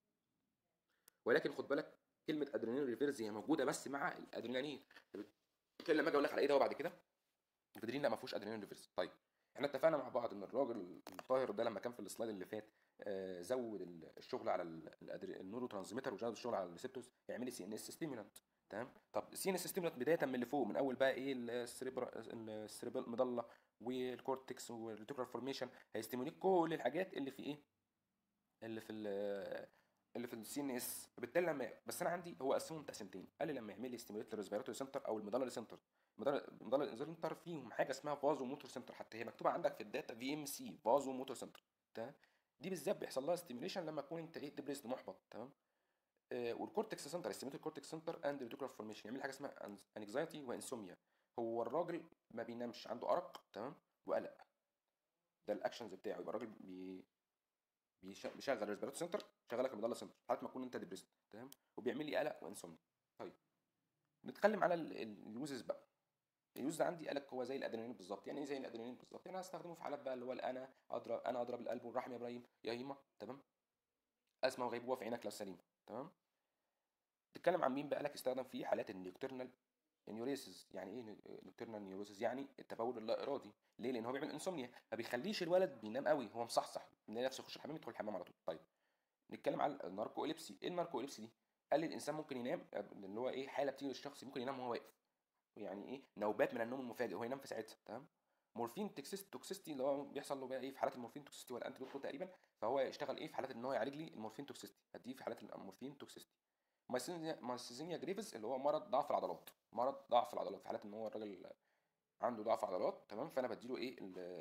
ولكن خد بالك كلمه ادرينالين ريفيرز هي موجوده بس مع الادرينالين كل لما اجي اقول لك على ايه دواء بعد كده الافيدرين لا ما فيهوش ادرينالين ريفيرز طيب احنا اتفقنا مع بعض ان الراجل الطاهر ده لما كان في السلايد اللي فات آه زود الشغل على النورو ترانسميتر وزود الشغل على الريسبتورز يعمل لي سي ان اس ستيمولانت تمام طب سي ان اس ستيمولانت بدايه من اللي فوق من اول بقى ايه السريبر السريبر مضله والكورتكس والريتيكولار فورميشن هيستيموليك كل الحاجات اللي في ايه اللي في اللي في السي ان اس فبالتالي لما بس انا عندي هو قسمهم تقسيمتين قال لي لما يعمل لي ستيموليت الريسبيراتوري سنتر او المدلري سنتر المدلري سنتر فيهم حاجه اسمها فازو موتور سنتر حتى هي مكتوبه عندك في الداتا في ام سي فازو موتور سنتر تمام دي بالذات بيحصل لها ستيميوليشن لما تكون انت ايه ديبريست محبط تمام آه والكورتكس سنتر ستيميوليت الكورتكس سنتر اند ريتيكولار فورميشن يعمل حاجه اسمها انكزايتي وانسوميا هو الراجل ما بينامش عنده ارق تمام وقلق ده الاكشنز بتاعه يبقى الراجل بي بيشغل الريسبيراتوري سنتر شغلك المدلة سنتر لحد ما تكون انت ديبريست تمام وبيعمل لي قلق وانسومنيا طيب نتكلم على اليوزز بقى اليوز ده عندي قالك هو زي الادرينالين بالظبط يعني ايه زي الادرينالين بالظبط يعني انا هستخدمه في حالات بقى اللي هو انا اضرب انا اضرب القلب والرحم يا ابراهيم يا هيما تمام ازمه وغيبوبه في عينك لو سليمه تمام تتكلم عن مين بقى لك استخدم في حالات النيوكترنال نيوريسيس يعني ايه نيوكترنال نيوريسيس يعني التبول اللا ارادي ليه لان هو بيعمل انسومنيا ما بيخليش الولد بينام قوي هو مصحصح يلاقي نفسه يخش الحمام يدخل الحمام على طول طيب نتكلم على الناركو اليبسي ايه الناركو اليبسي دي قال لي الانسان ممكن ينام اللي هو ايه حاله بتيجي للشخص ممكن ينام وهو واقف يعني ايه نوبات من النوم المفاجئ هو ينام في ساعتها تمام مورفين توكسيستي اللي هو بيحصل له بقى ايه في حالات المورفين توكسيستي ولا انتي تقريبا فهو يشتغل ايه في حالات ان هو يعالج لي المورفين توكسيستي هديه في حالات المورفين توكسيستي مايسيزينيا جريفز اللي هو مرض ضعف العضلات مرض ضعف العضلات في حالات ان هو الراجل عنده ضعف عضلات تمام فانا بديله ايه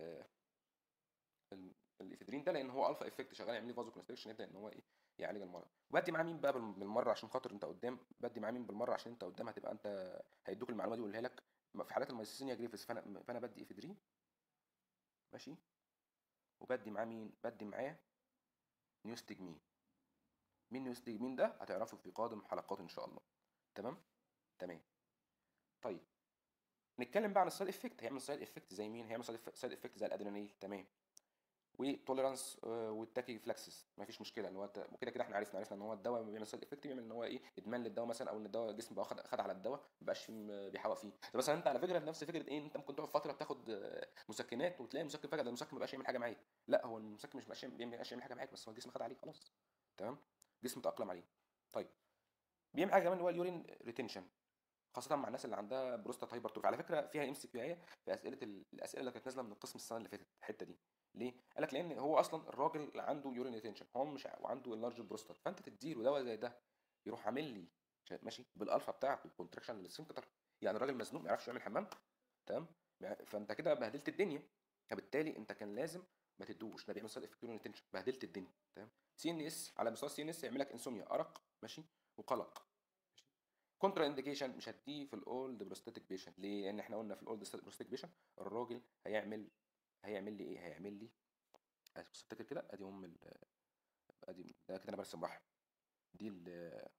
الافيدرين ده لان هو الفا افكت شغال يعمل لي فازو كونستريكشن يبدا ان هو ايه يعالج المرض وبدي معاه مين بقى بالمره عشان خاطر انت قدام بدي معاه مين بالمره عشان انت قدام هتبقى انت هيدوك المعلومه دي ويقولها لك في حالات المايسينيا جريفيس فانا فانا بدي افيدرين ماشي وبدي معاه مين بدي معاه نيوستجمين مين نيوستجمين ده هتعرفه في قادم حلقات ان شاء الله تمام تمام طيب نتكلم بقى عن السايد افكت هيعمل سايد افكت زي مين هيعمل سايد افكت زي الادرينالين تمام وتوليرانس والتاكي فلكسس مفيش مشكله ان هو وكده كده احنا عرفنا عرفنا ان هو الدواء بيعمل سايد افكت بيعمل ان هو ايه ادمان للدواء مثلا او ان الدواء الجسم بقى خد خد على الدواء ما بقاش بيحوق فيه طب مثلا انت على فكره نفس فكره ايه انت ممكن تقعد فتره بتاخد مسكنات وتلاقي المسكن فجاه المسكن ما بقاش يعمل حاجه معاك لا هو المسكن مش بقاش يعمل حاجه معاك بس هو الجسم خد عليه خلاص تمام الجسم تاقلم عليه طيب بيعمل حاجه كمان اللي هو اليورين ريتنشن خاصه مع الناس اللي عندها بروستات هايبرتروفي على فكره فيها ام سي كيو في اسئله الاسئله اللي كانت نازله من القسم السنه اللي فاتت الحته دي ليه؟ قال لك لان هو اصلا الراجل عنده يورين ريتنشن هو مش وعنده اللارج بروستات فانت تديله دواء زي ده يروح عامل لي ماشي بالالفا بتاعته كونتراكشن للسفنكتر يعني الراجل مزنوق ما يعرفش يعمل حمام تمام فانت كده بهدلت الدنيا فبالتالي انت كان لازم ما تدوش ده بيعمل سايد افكت يورين ريتنشن بهدلت الدنيا تمام سي ان اس على مستوى السي ان اس يعمل لك انسوميا ارق ماشي وقلق كونترا انديكيشن مش هديه في الاولد بروستاتيك بيشنت ليه؟ لان احنا قلنا في الاولد بروستاتيك بيشنت الراجل هيعمل هيعمل لي ايه؟ هيعمل لي بص افتكر كده ادي ام ال ادي ده كده انا برسم بحر دي ال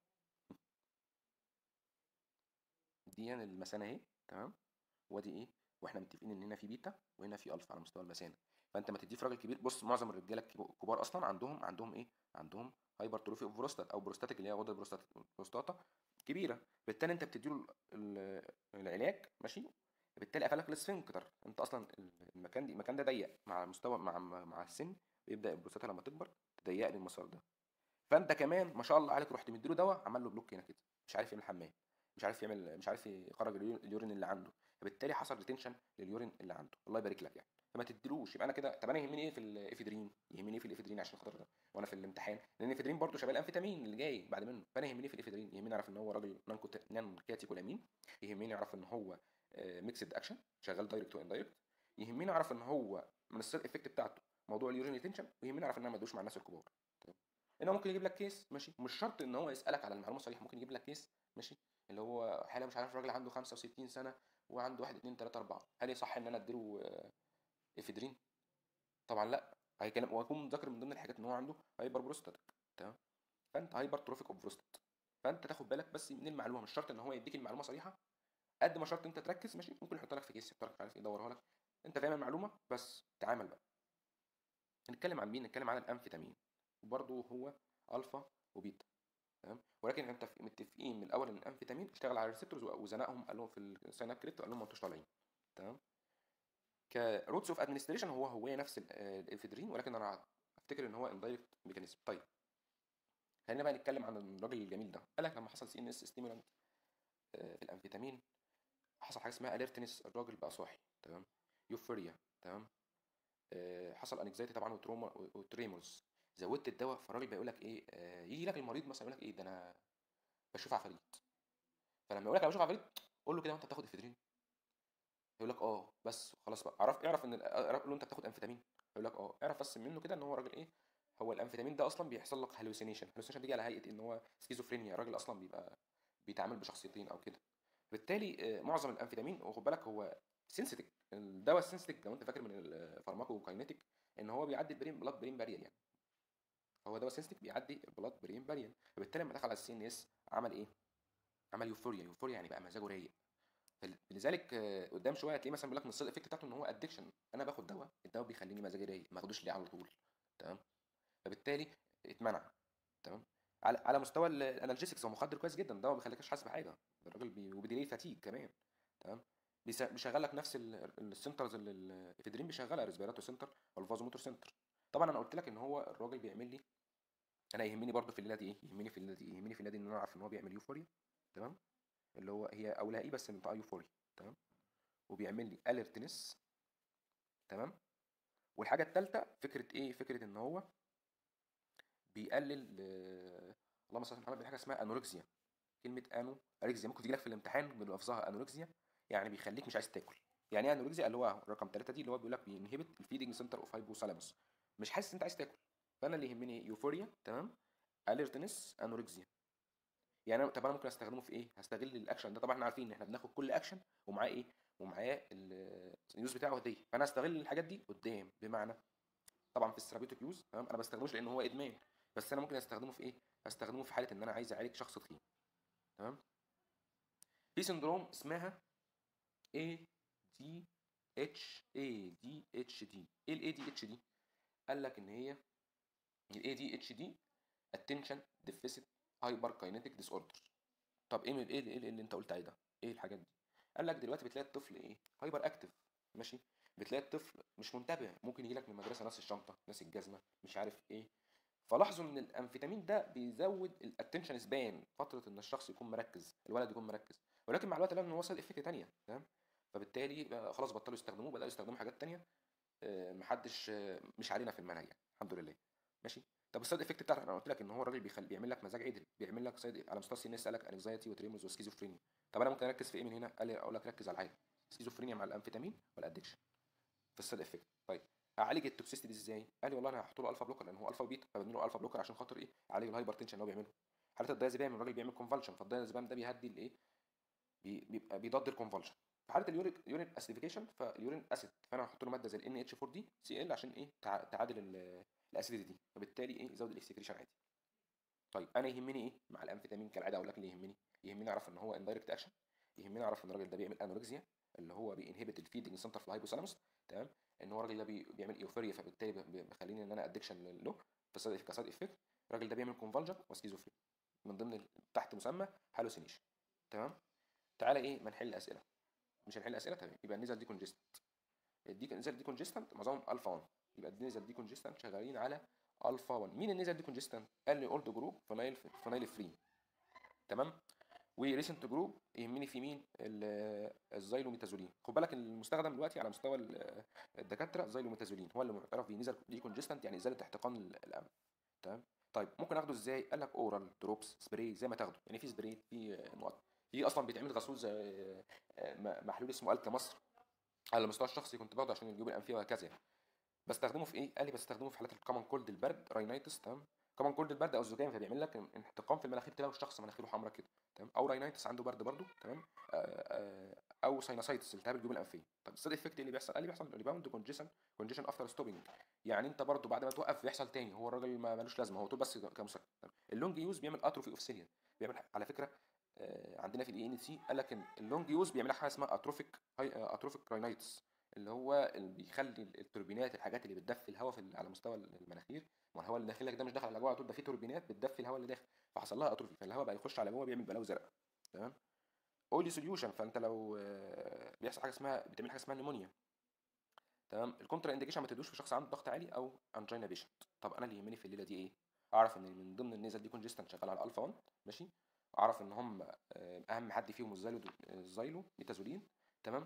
دي يعني المثانه اهي تمام وادي ايه واحنا متفقين ان هنا في بيتا وهنا في الفا على مستوى المثانه فانت ما تديه في راجل كبير بص معظم الرجاله الكبار اصلا عندهم عندهم ايه عندهم هايبرتروفي اوف بروستات او بروستاتيك اللي هي غده البروستات بروستاتا كبيره بالتالي انت بتديله العلاج ماشي بالتالي قفلك السفنكتر انت اصلا المكان دي المكان ده ضيق مع مستوى مع مع السن بيبدا البروستاتا لما تكبر تضيق لي المسار ده فانت كمان ما شاء الله عليك رحت مديله دواء عمل له بلوك هنا كده مش عارف يعمل حمام مش عارف يعمل مش عارف يخرج اليورين اللي عنده فبالتالي حصل ريتنشن لليورين اللي عنده الله يبارك لك يعني فما تديلوش يبقى انا كده طب انا يهمني ايه في الافيدرين يهمني ايه في الافيدرين عشان خاطر ده وانا في الامتحان لان الافيدرين برضه شبه الانفيتامين اللي جاي بعد منه فانا يهمني في الافيدرين يهمني اعرف ان هو راجل نان كاتيكولامين يهمني اعرف ان هو ميكسد اكشن شغال دايركت واندايركت يهمني اعرف ان هو من السيد افكت بتاعته موضوع اليورين ريتنشن ويهمني اعرف ان انا ما ادوش مع الناس الكبار ان هو ممكن يجيب لك كيس ماشي مش شرط ان هو يسالك على المعلومه الصحيحه ممكن يجيب لك كيس ماشي اللي هو حاله مش عارف راجل عنده 65 سنه وعنده 1 2 3 4 هل يصح ان انا اديله افيدرين طبعا لا هيكلم وهيكون مذاكر من ضمن الحاجات ان هو عنده هايبر بروستاتيك تمام فانت هايبر تروفيك اوف بروستات فانت تاخد بالك بس من المعلومه مش شرط ان هو يديك المعلومه صريحه قد ما شرط انت تركز ماشي ممكن يحط لك في كيس يحط لك مش عارف ايه يدورها لك انت فاهم المعلومه بس تعامل بقى نتكلم عن مين نتكلم عن الانفيتامين وبرده هو الفا وبيتا تمام ولكن انت متفقين من الاول ان الانفيتامين اشتغل على الريسبتورز وزنقهم قال لهم في السينابكريت وقال لهم ما انتوش طالعين تمام كروتس اوف ادمنستريشن هو هو نفس الافيدرين ولكن انا افتكر ان هو اندايركت ميكانيزم طيب خلينا بقى نتكلم عن الراجل الجميل ده قال لك لما حصل سي ان اس ستيمولانت في الانفيتامين حصل حاجه اسمها اليرتنس الراجل بقى صاحي تمام يوفوريا تمام حصل انكزايتي طبعا وتروما وتريمورز زودت الدواء فالراجل بيقول لك ايه آه يجي لك المريض مثلا يقول لك ايه ده انا بشوف عفاريت فلما يقول لك انا بشوف عفاريت قول له كده وانت بتاخد افيدرين يقول لك اه بس خلاص بقى اعرف اعرف ان قول له انت بتاخد انفيتامين يقول لك اه اعرف بس منه كده ان هو راجل ايه هو الانفيتامين ده اصلا بيحصل لك هلوسينيشن هلوسينيشن بيجي على هيئه ان هو سكيزوفرينيا الراجل اصلا بيبقى بيتعامل بشخصيتين او كده بالتالي معظم الانفيتامين وخد بالك هو سنسيتيك الدواء السنسيتيك لو انت فاكر من الفارماكوكاينيتيك ان هو بيعدي البرين بلاد برين بارير يعني هو دواء سنسيتيك بيعدي البلاد برين بارير فبالتالي لما دخل على السي ان اس عمل ايه عمل يوفوريا يوفوريا يعني بقى مزاجه رايق لذلك قدام شويه هتلاقيه مثلا بيقول لك من السايد افكت بتاعته ان هو ادكشن انا باخد دواء الدواء بيخليني مزاجي رايق ما اخدوش ليه على طول تمام فبالتالي اتمنع تمام على على مستوى الانالجيسكس هو مخدر كويس جدا الدواء ما بيخليكش حاسس بحاجه الراجل بي... وبيديلي فاتيج كمان تمام بيشغل لك نفس السنترز اللي الافيدرين بيشغلها ريسبيراتور سنتر والفازوموتور سنتر طبعا انا قلت لك ان هو الراجل بيعمل لي انا يهمني برضو في الليله دي ايه يهمني في الليله دي يهمني في الليله دي ان انا اعرف ان هو بيعمل يوفوريا تمام اللي هو هي اولها ايه بس منطقه يوفوريا تمام وبيعمل لي اليرتنس تمام والحاجه الثالثه فكره ايه فكره ان هو بيقلل اللهم صل على محمد بحاجه اسمها انوركسيا كلمه انو اركسيا ممكن تيجي لك في الامتحان من لفظها انوركسيا يعني بيخليك مش عايز تاكل يعني ايه انوركسيا اللي هو رقم 3 دي اللي هو بيقول لك بينهبت الفيدنج سنتر اوف هايبوثالاموس مش حاسس انت عايز تاكل فانا اللي يهمني يوفوريا تمام اليرتنس انوركسيا يعني أنا طب انا ممكن استخدمه في ايه هستغل الاكشن ده طبعا احنا عارفين ان احنا بناخد كل اكشن ومعاه ايه ومعاه ال- اليوز بتاعه هديه فانا هستغل الحاجات دي قدام بمعنى طبعا في الثيرابيوتيك يوز تمام انا بستخدموش لان هو ادمان بس انا ممكن استخدمه في ايه استخدمه في حاله ان انا عايز اعالج شخص تخين تمام في سندروم اسمها اي دي اتش اي دي اتش دي ايه الاي دي اتش دي قال لك ان هي الاي دي اتش دي اتنشن ديفيسيت هايبر كاينيتيك ديس اوردر طب ايه من ايه اللي, اللي انت قلت عليه ده ايه الحاجات دي قال لك دلوقتي بتلاقي الطفل ايه هايبر اكتف ماشي بتلاقي الطفل مش منتبه ممكن يجي لك من المدرسه ناس الشنطه ناس الجزمه مش عارف ايه فلاحظوا ان الامفيتامين ده بيزود الاتنشن سبان فتره ان الشخص يكون مركز الولد يكون مركز ولكن مع الوقت لقوا ان هو سايد افكت تانية تمام فبالتالي بقى خلاص بطلوا يستخدموه بداوا يستخدموا حاجات تانية آه، محدش آه، مش علينا في المنهج يعني الحمد لله ماشي طب السايد افكت بتاعته انا قلت لك ان هو الراجل بيخلي بيعمل لك مزاج عدل بيعمل لك سايد على مستوى السن يسالك انكزايتي وتريمز وسكيزوفرينيا طب انا ممكن اركز في ايه من هنا قال لي اقول لك ركز على حاجه سكيزوفرينيا مع الامفيتامين ولا ادكشن في السايد افكت طيب اعالج التوكسيستي دي ازاي قال لي والله انا هحط له الفا بلوكر لان هو الفا وبيتا فبدي له الفا بلوكر عشان خاطر ايه اعالج الهايبر تنشن اللي هو بيعمله حالات الدايزابام الراجل بيعمل كونفالشن فالدايزابام ده بيهدي الايه بي- بيبقى بيضاد الكونفالشن في حاله اليوريك يورين اسيديفيكيشن فاليورين اسيد فانا هحط له ماده زي ال NH4 دي سي ال عشان ايه تع- تعادل ال- الاسيديتي دي فبالتالي ايه يزود الاكسكريشن عادي طيب انا يهمني ايه مع الامفيتامين كالعاده اقول لك اللي يهمني يهمني اعرف ان هو اندايركت اكشن يهمني اعرف ان الراجل ده بيعمل انوركسيا اللي هو بينهبت الفيدنج سنتر في الهايبوثالاموس تمام ان هو الراجل ده بي- بيعمل ايوفوريا فبالتالي بي- بيخليني ان انا ادكشن له فساد كساد افكت الراجل ده بيعمل كونفالجن وسكيزوفرين من ضمن ال- تحت مسمى هالوسينيشن تمام تعالى ايه ما نحل الاسئله مش هنحل اسئله تمام يبقى النيزل دي كونجستنت الدي النيزل دي كونجستنت معظمهم الفا 1 يبقى النيزل دي كونجستنت شغالين على الفا 1 مين النيزل دي كونجستنت قال لي اولد جروب فينايل فينايل فري تمام وريسنت جروب يهمني في مين ال- الزيلوميتازولين خد بالك المستخدم دلوقتي على مستوى ال- الدكاتره زيلوميتازولين هو اللي معترف بيه نيزل دي كونجستنت يعني ازاله احتقان ال- الانف تمام طيب ممكن اخده ازاي قال لك اورال دروبس سبراي زي ما تاخده يعني في سبراي في نقط في اصلا بيتعمل غسول زي آه، م- محلول اسمه الكا مصر على المستوى الشخصي كنت باخده عشان الجيوب الانفيه وهكذا يعني بستخدمه في ايه؟ قال لي بستخدمه في حالات الكومن كولد البرد راينايتس تمام كومن كولد البرد او الزكام فبيعمل لك انحتقان في المناخير تلاقي الشخص مناخيره حمراء كده تمام او راينايتس عنده برد برضه تمام آه، آه، او ساينوسايتس التهاب الجيوب الانفيه طب السايد افكت ايه اللي بيحصل؟ قال لي بيحصل ريباوند كونجيشن كونجيشن افتر ستوبنج يعني انت برضه بعد ما توقف بيحصل تاني هو الراجل ما ملوش لازمه هو طول بس كمسكن اللونج يوز بيعمل اتروفي اوف سيليا بيعمل على فكره آه، عندنا في الاي ان سي قال لك ان اللونج يوز بيعمل لك حاجه اسمها اتروفيك اتروفيك راينايتس اللي هو اللي بيخلي التوربينات الحاجات اللي بتدفي الهواء في ال- على مستوى المناخير ما الهواء اللي داخل لك ده مش داخل على جوه على طول ده فيه توربينات بتدفي الهواء اللي داخل فحصل لها اتروفي فالهواء بقى يخش على جوه بيعمل بلاوي زرقاء تمام اولي سوليوشن فانت لو آه، بيحصل حاجه اسمها بتعمل حاجه اسمها نيمونيا تمام الكونترا انديكيشن ما تدوش في شخص عنده ضغط عالي او انجينا بيشنت طب انا اللي يهمني في الليله دي ايه اعرف ان من ضمن النيزل دي كونجستنت شغال على الفا 1 ماشي اعرف ان هم آه، اهم حد فيهم الزايلو الزايلو ميتازولين تمام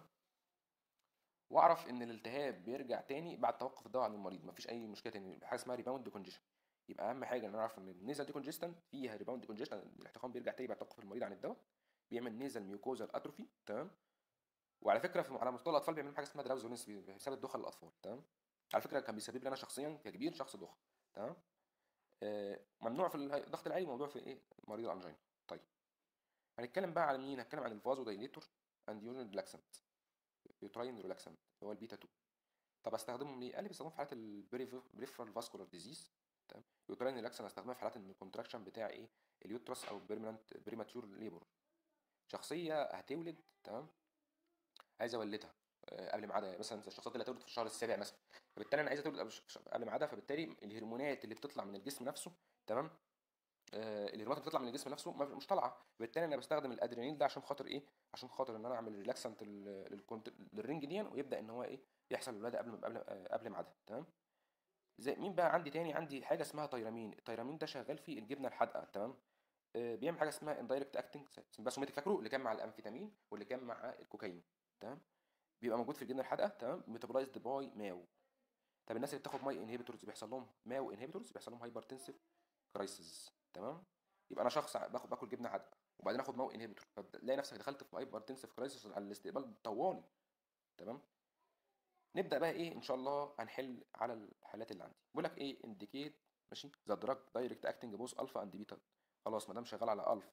واعرف ان الالتهاب بيرجع تاني بعد توقف الدواء عن المريض مفيش اي مشكله تاني حاجه اسمها ريباوند كونجيشن يبقى اهم حاجه ان انا اعرف ان النيزل دي كونجستنت فيها ريباوند كونجيشن الاحتقان بيرجع تاني بعد توقف المريض عن الدواء بيعمل نيزل ميوكوزال اتروفي تمام وعلى فكره في على مستوى الاطفال بيعملوا حاجه اسمها دراوزونيس بسبب الدخن للاطفال تمام على فكره كان بيسبب لي انا شخصيا ككبير شخص دخن تمام آه ممنوع في الهي- الضغط العالي وممنوع في ايه مريض الانجينا طيب هنتكلم بقى على مين هنتكلم عن الفازو دايليتور اند يورين ريلاكسنت يوتراين ريلاكسنت اللي هو البيتا 2 طب استخدمهم ليه؟ قال لي بستخدمهم في حالات البريفرال فاسكولار ديزيز تمام يوتراين ريلاكسنت استخدمها في حالات ان الكونتراكشن بتاع ايه اليوترس او بيرمننت بريماتيور ليبر شخصيه هتولد تمام عايز اولدها آه، قبل ميعادها مثلا زي الشخصيات اللي هتولد في الشهر السابع مثلا فبالتالي انا عايز تولد قبل ش- قبل ميعادها فبالتالي الهرمونات اللي بتطلع من الجسم نفسه تمام آه، الهرمونات اللي بتطلع من الجسم نفسه ما- مش طالعه بالتالي انا بستخدم الادرينالين ده عشان خاطر ايه عشان خاطر ان انا اعمل ريلاكسنت للرينج دي ويبدا ان هو ايه يحصل الولاده قبل قبل آه، قبل ميعادها تمام زي مين بقى عندي تاني عندي حاجه اسمها تيرامين التيرامين ده شغال في الجبنه الحادقه تمام آه، بيعمل حاجه اسمها اندايركت اكتنج سمباسوميتك فاكره اللي كان مع الامفيتامين واللي كان مع الكوكايين تمام بيبقى موجود في الجبنه الحادقه تمام ميتابولايزد باي ماو طب الناس اللي بتاخد ماي انهبيتورز بيحصل لهم ماو انهبيتورز بيحصل لهم هايبرتنسيف كرايسيس تمام يبقى انا شخص باخد باكل جبنه حادقه وبعدين اخد ماو انهبيتور فتلاقي نفسك دخلت في هايبرتنسيف كرايسيس على الاستقبال طوالي تمام نبدا بقى ايه ان شاء الله هنحل على الحالات اللي عندي بيقول لك ايه انديكيت ماشي ذا دراج دايركت اكتنج بوث الفا اند بيتا خلاص ما دام شغال على الفا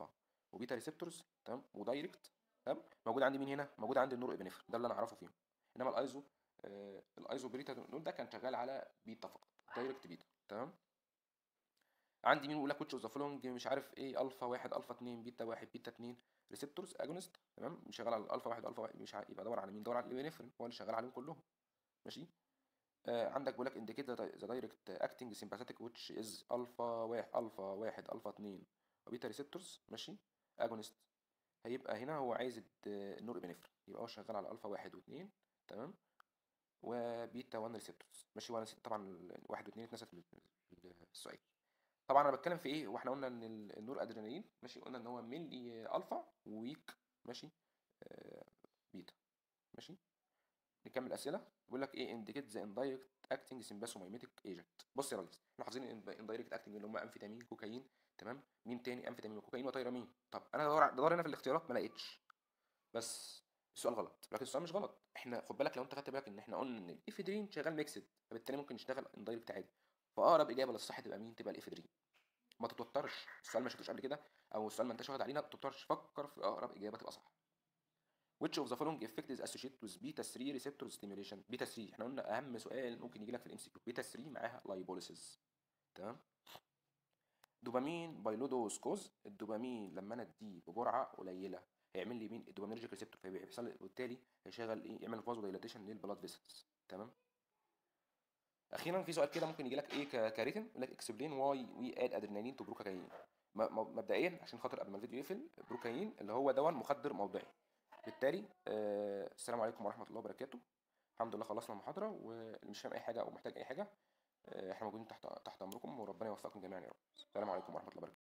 وبيتا ريسبتورز تمام ودايركت تمام موجود عندي مين هنا موجود عندي النور ابنفرين ده اللي انا اعرفه فيهم انما الايزو آه الايزو بريتا نود ده كان شغال على بيتا فقط دايركت بيتا تمام عندي مين يقول لك ويتش اوف ذا فولوينج مش عارف ايه الفا واحد الفا اتنين بيتا واحد بيتا اتنين ريسبتورز اجونست تمام مش شغال على الالفا واحد الفا واحد مش ع- يبقى دور على مين دور على الابنفرين هو اللي شغال عليهم كلهم ماشي آه عندك بيقول لك indicate the the direct acting sympathetic which is alpha واحد alpha واحد alpha اتنين وبيتا ريسبتورز ماشي agonist هيبقى هنا هو عايز الد- النور ابنفرين يبقى هو شغال على الفا واحد واثنين تمام وبيتا 1 ريسبتورز ماشي وانا نسيت طبعا ال- واحد واثنين اتنست في ال- في السؤال طبعا انا بتكلم في ايه واحنا قلنا ان ال- النور ادرينالين ماشي قلنا ان هو مينلي الفا وويك ماشي آه بيتا ماشي نكمل اسئله بيقول لك ايه انديكيت ذا اندايركت اكتنج سمباسومايميتيك ايجنت بص يا ريس احنا حافظين اندايركت اكتنج اللي هم امفيتامين كوكايين تمام مين تاني امفيتامين وكوكايين وتيرامين طب انا بدور بدور هنا في الاختيارات ما لقيتش بس السؤال غلط لكن السؤال مش غلط احنا خد بالك لو انت خدت بالك ان احنا قلنا ان الافيدرين شغال ميكسد فبالتالي ممكن يشتغل اندايركت عادي فاقرب اجابه للصح تبقى مين تبقى الافيدرين ما تتوترش السؤال ما شفتوش قبل كده او السؤال ما انتش واخد عليه ما تتوترش فكر في اقرب اجابه تبقى صح which of the following effect is associated with beta 3 receptor stimulation بيتا 3 احنا قلنا اهم سؤال ممكن يجي لك في الام سي كيو بيتا 3 معاها لايبوليسيس تمام دوبامين بايلودوسكوز الدوبامين لما انا اديه بجرعه قليله هيعمل لي مين الدوبامينرجيك ريسبتور فبيحصل وبالتالي هيشغل ايه يعمل فازو دايلاتيشن للبلاد فيسلز تمام اخيرا في سؤال كده ممكن يجي لك ايه ك- كريتن يقول لك اكسبلين واي وي اد ادرينالين تو بروكاين م- م- مبدئيا عشان خاطر قبل ما الفيديو يقفل بروكاين اللي هو دواء مخدر موضعي بالتالي آه السلام عليكم ورحمه الله وبركاته الحمد لله خلصنا المحاضره واللي مش فاهم اي حاجه او محتاج اي حاجه آه احنا موجودين تحت تحت امركم وربنا يوفقكم جميعا يا رب السلام عليكم ورحمه الله وبركاته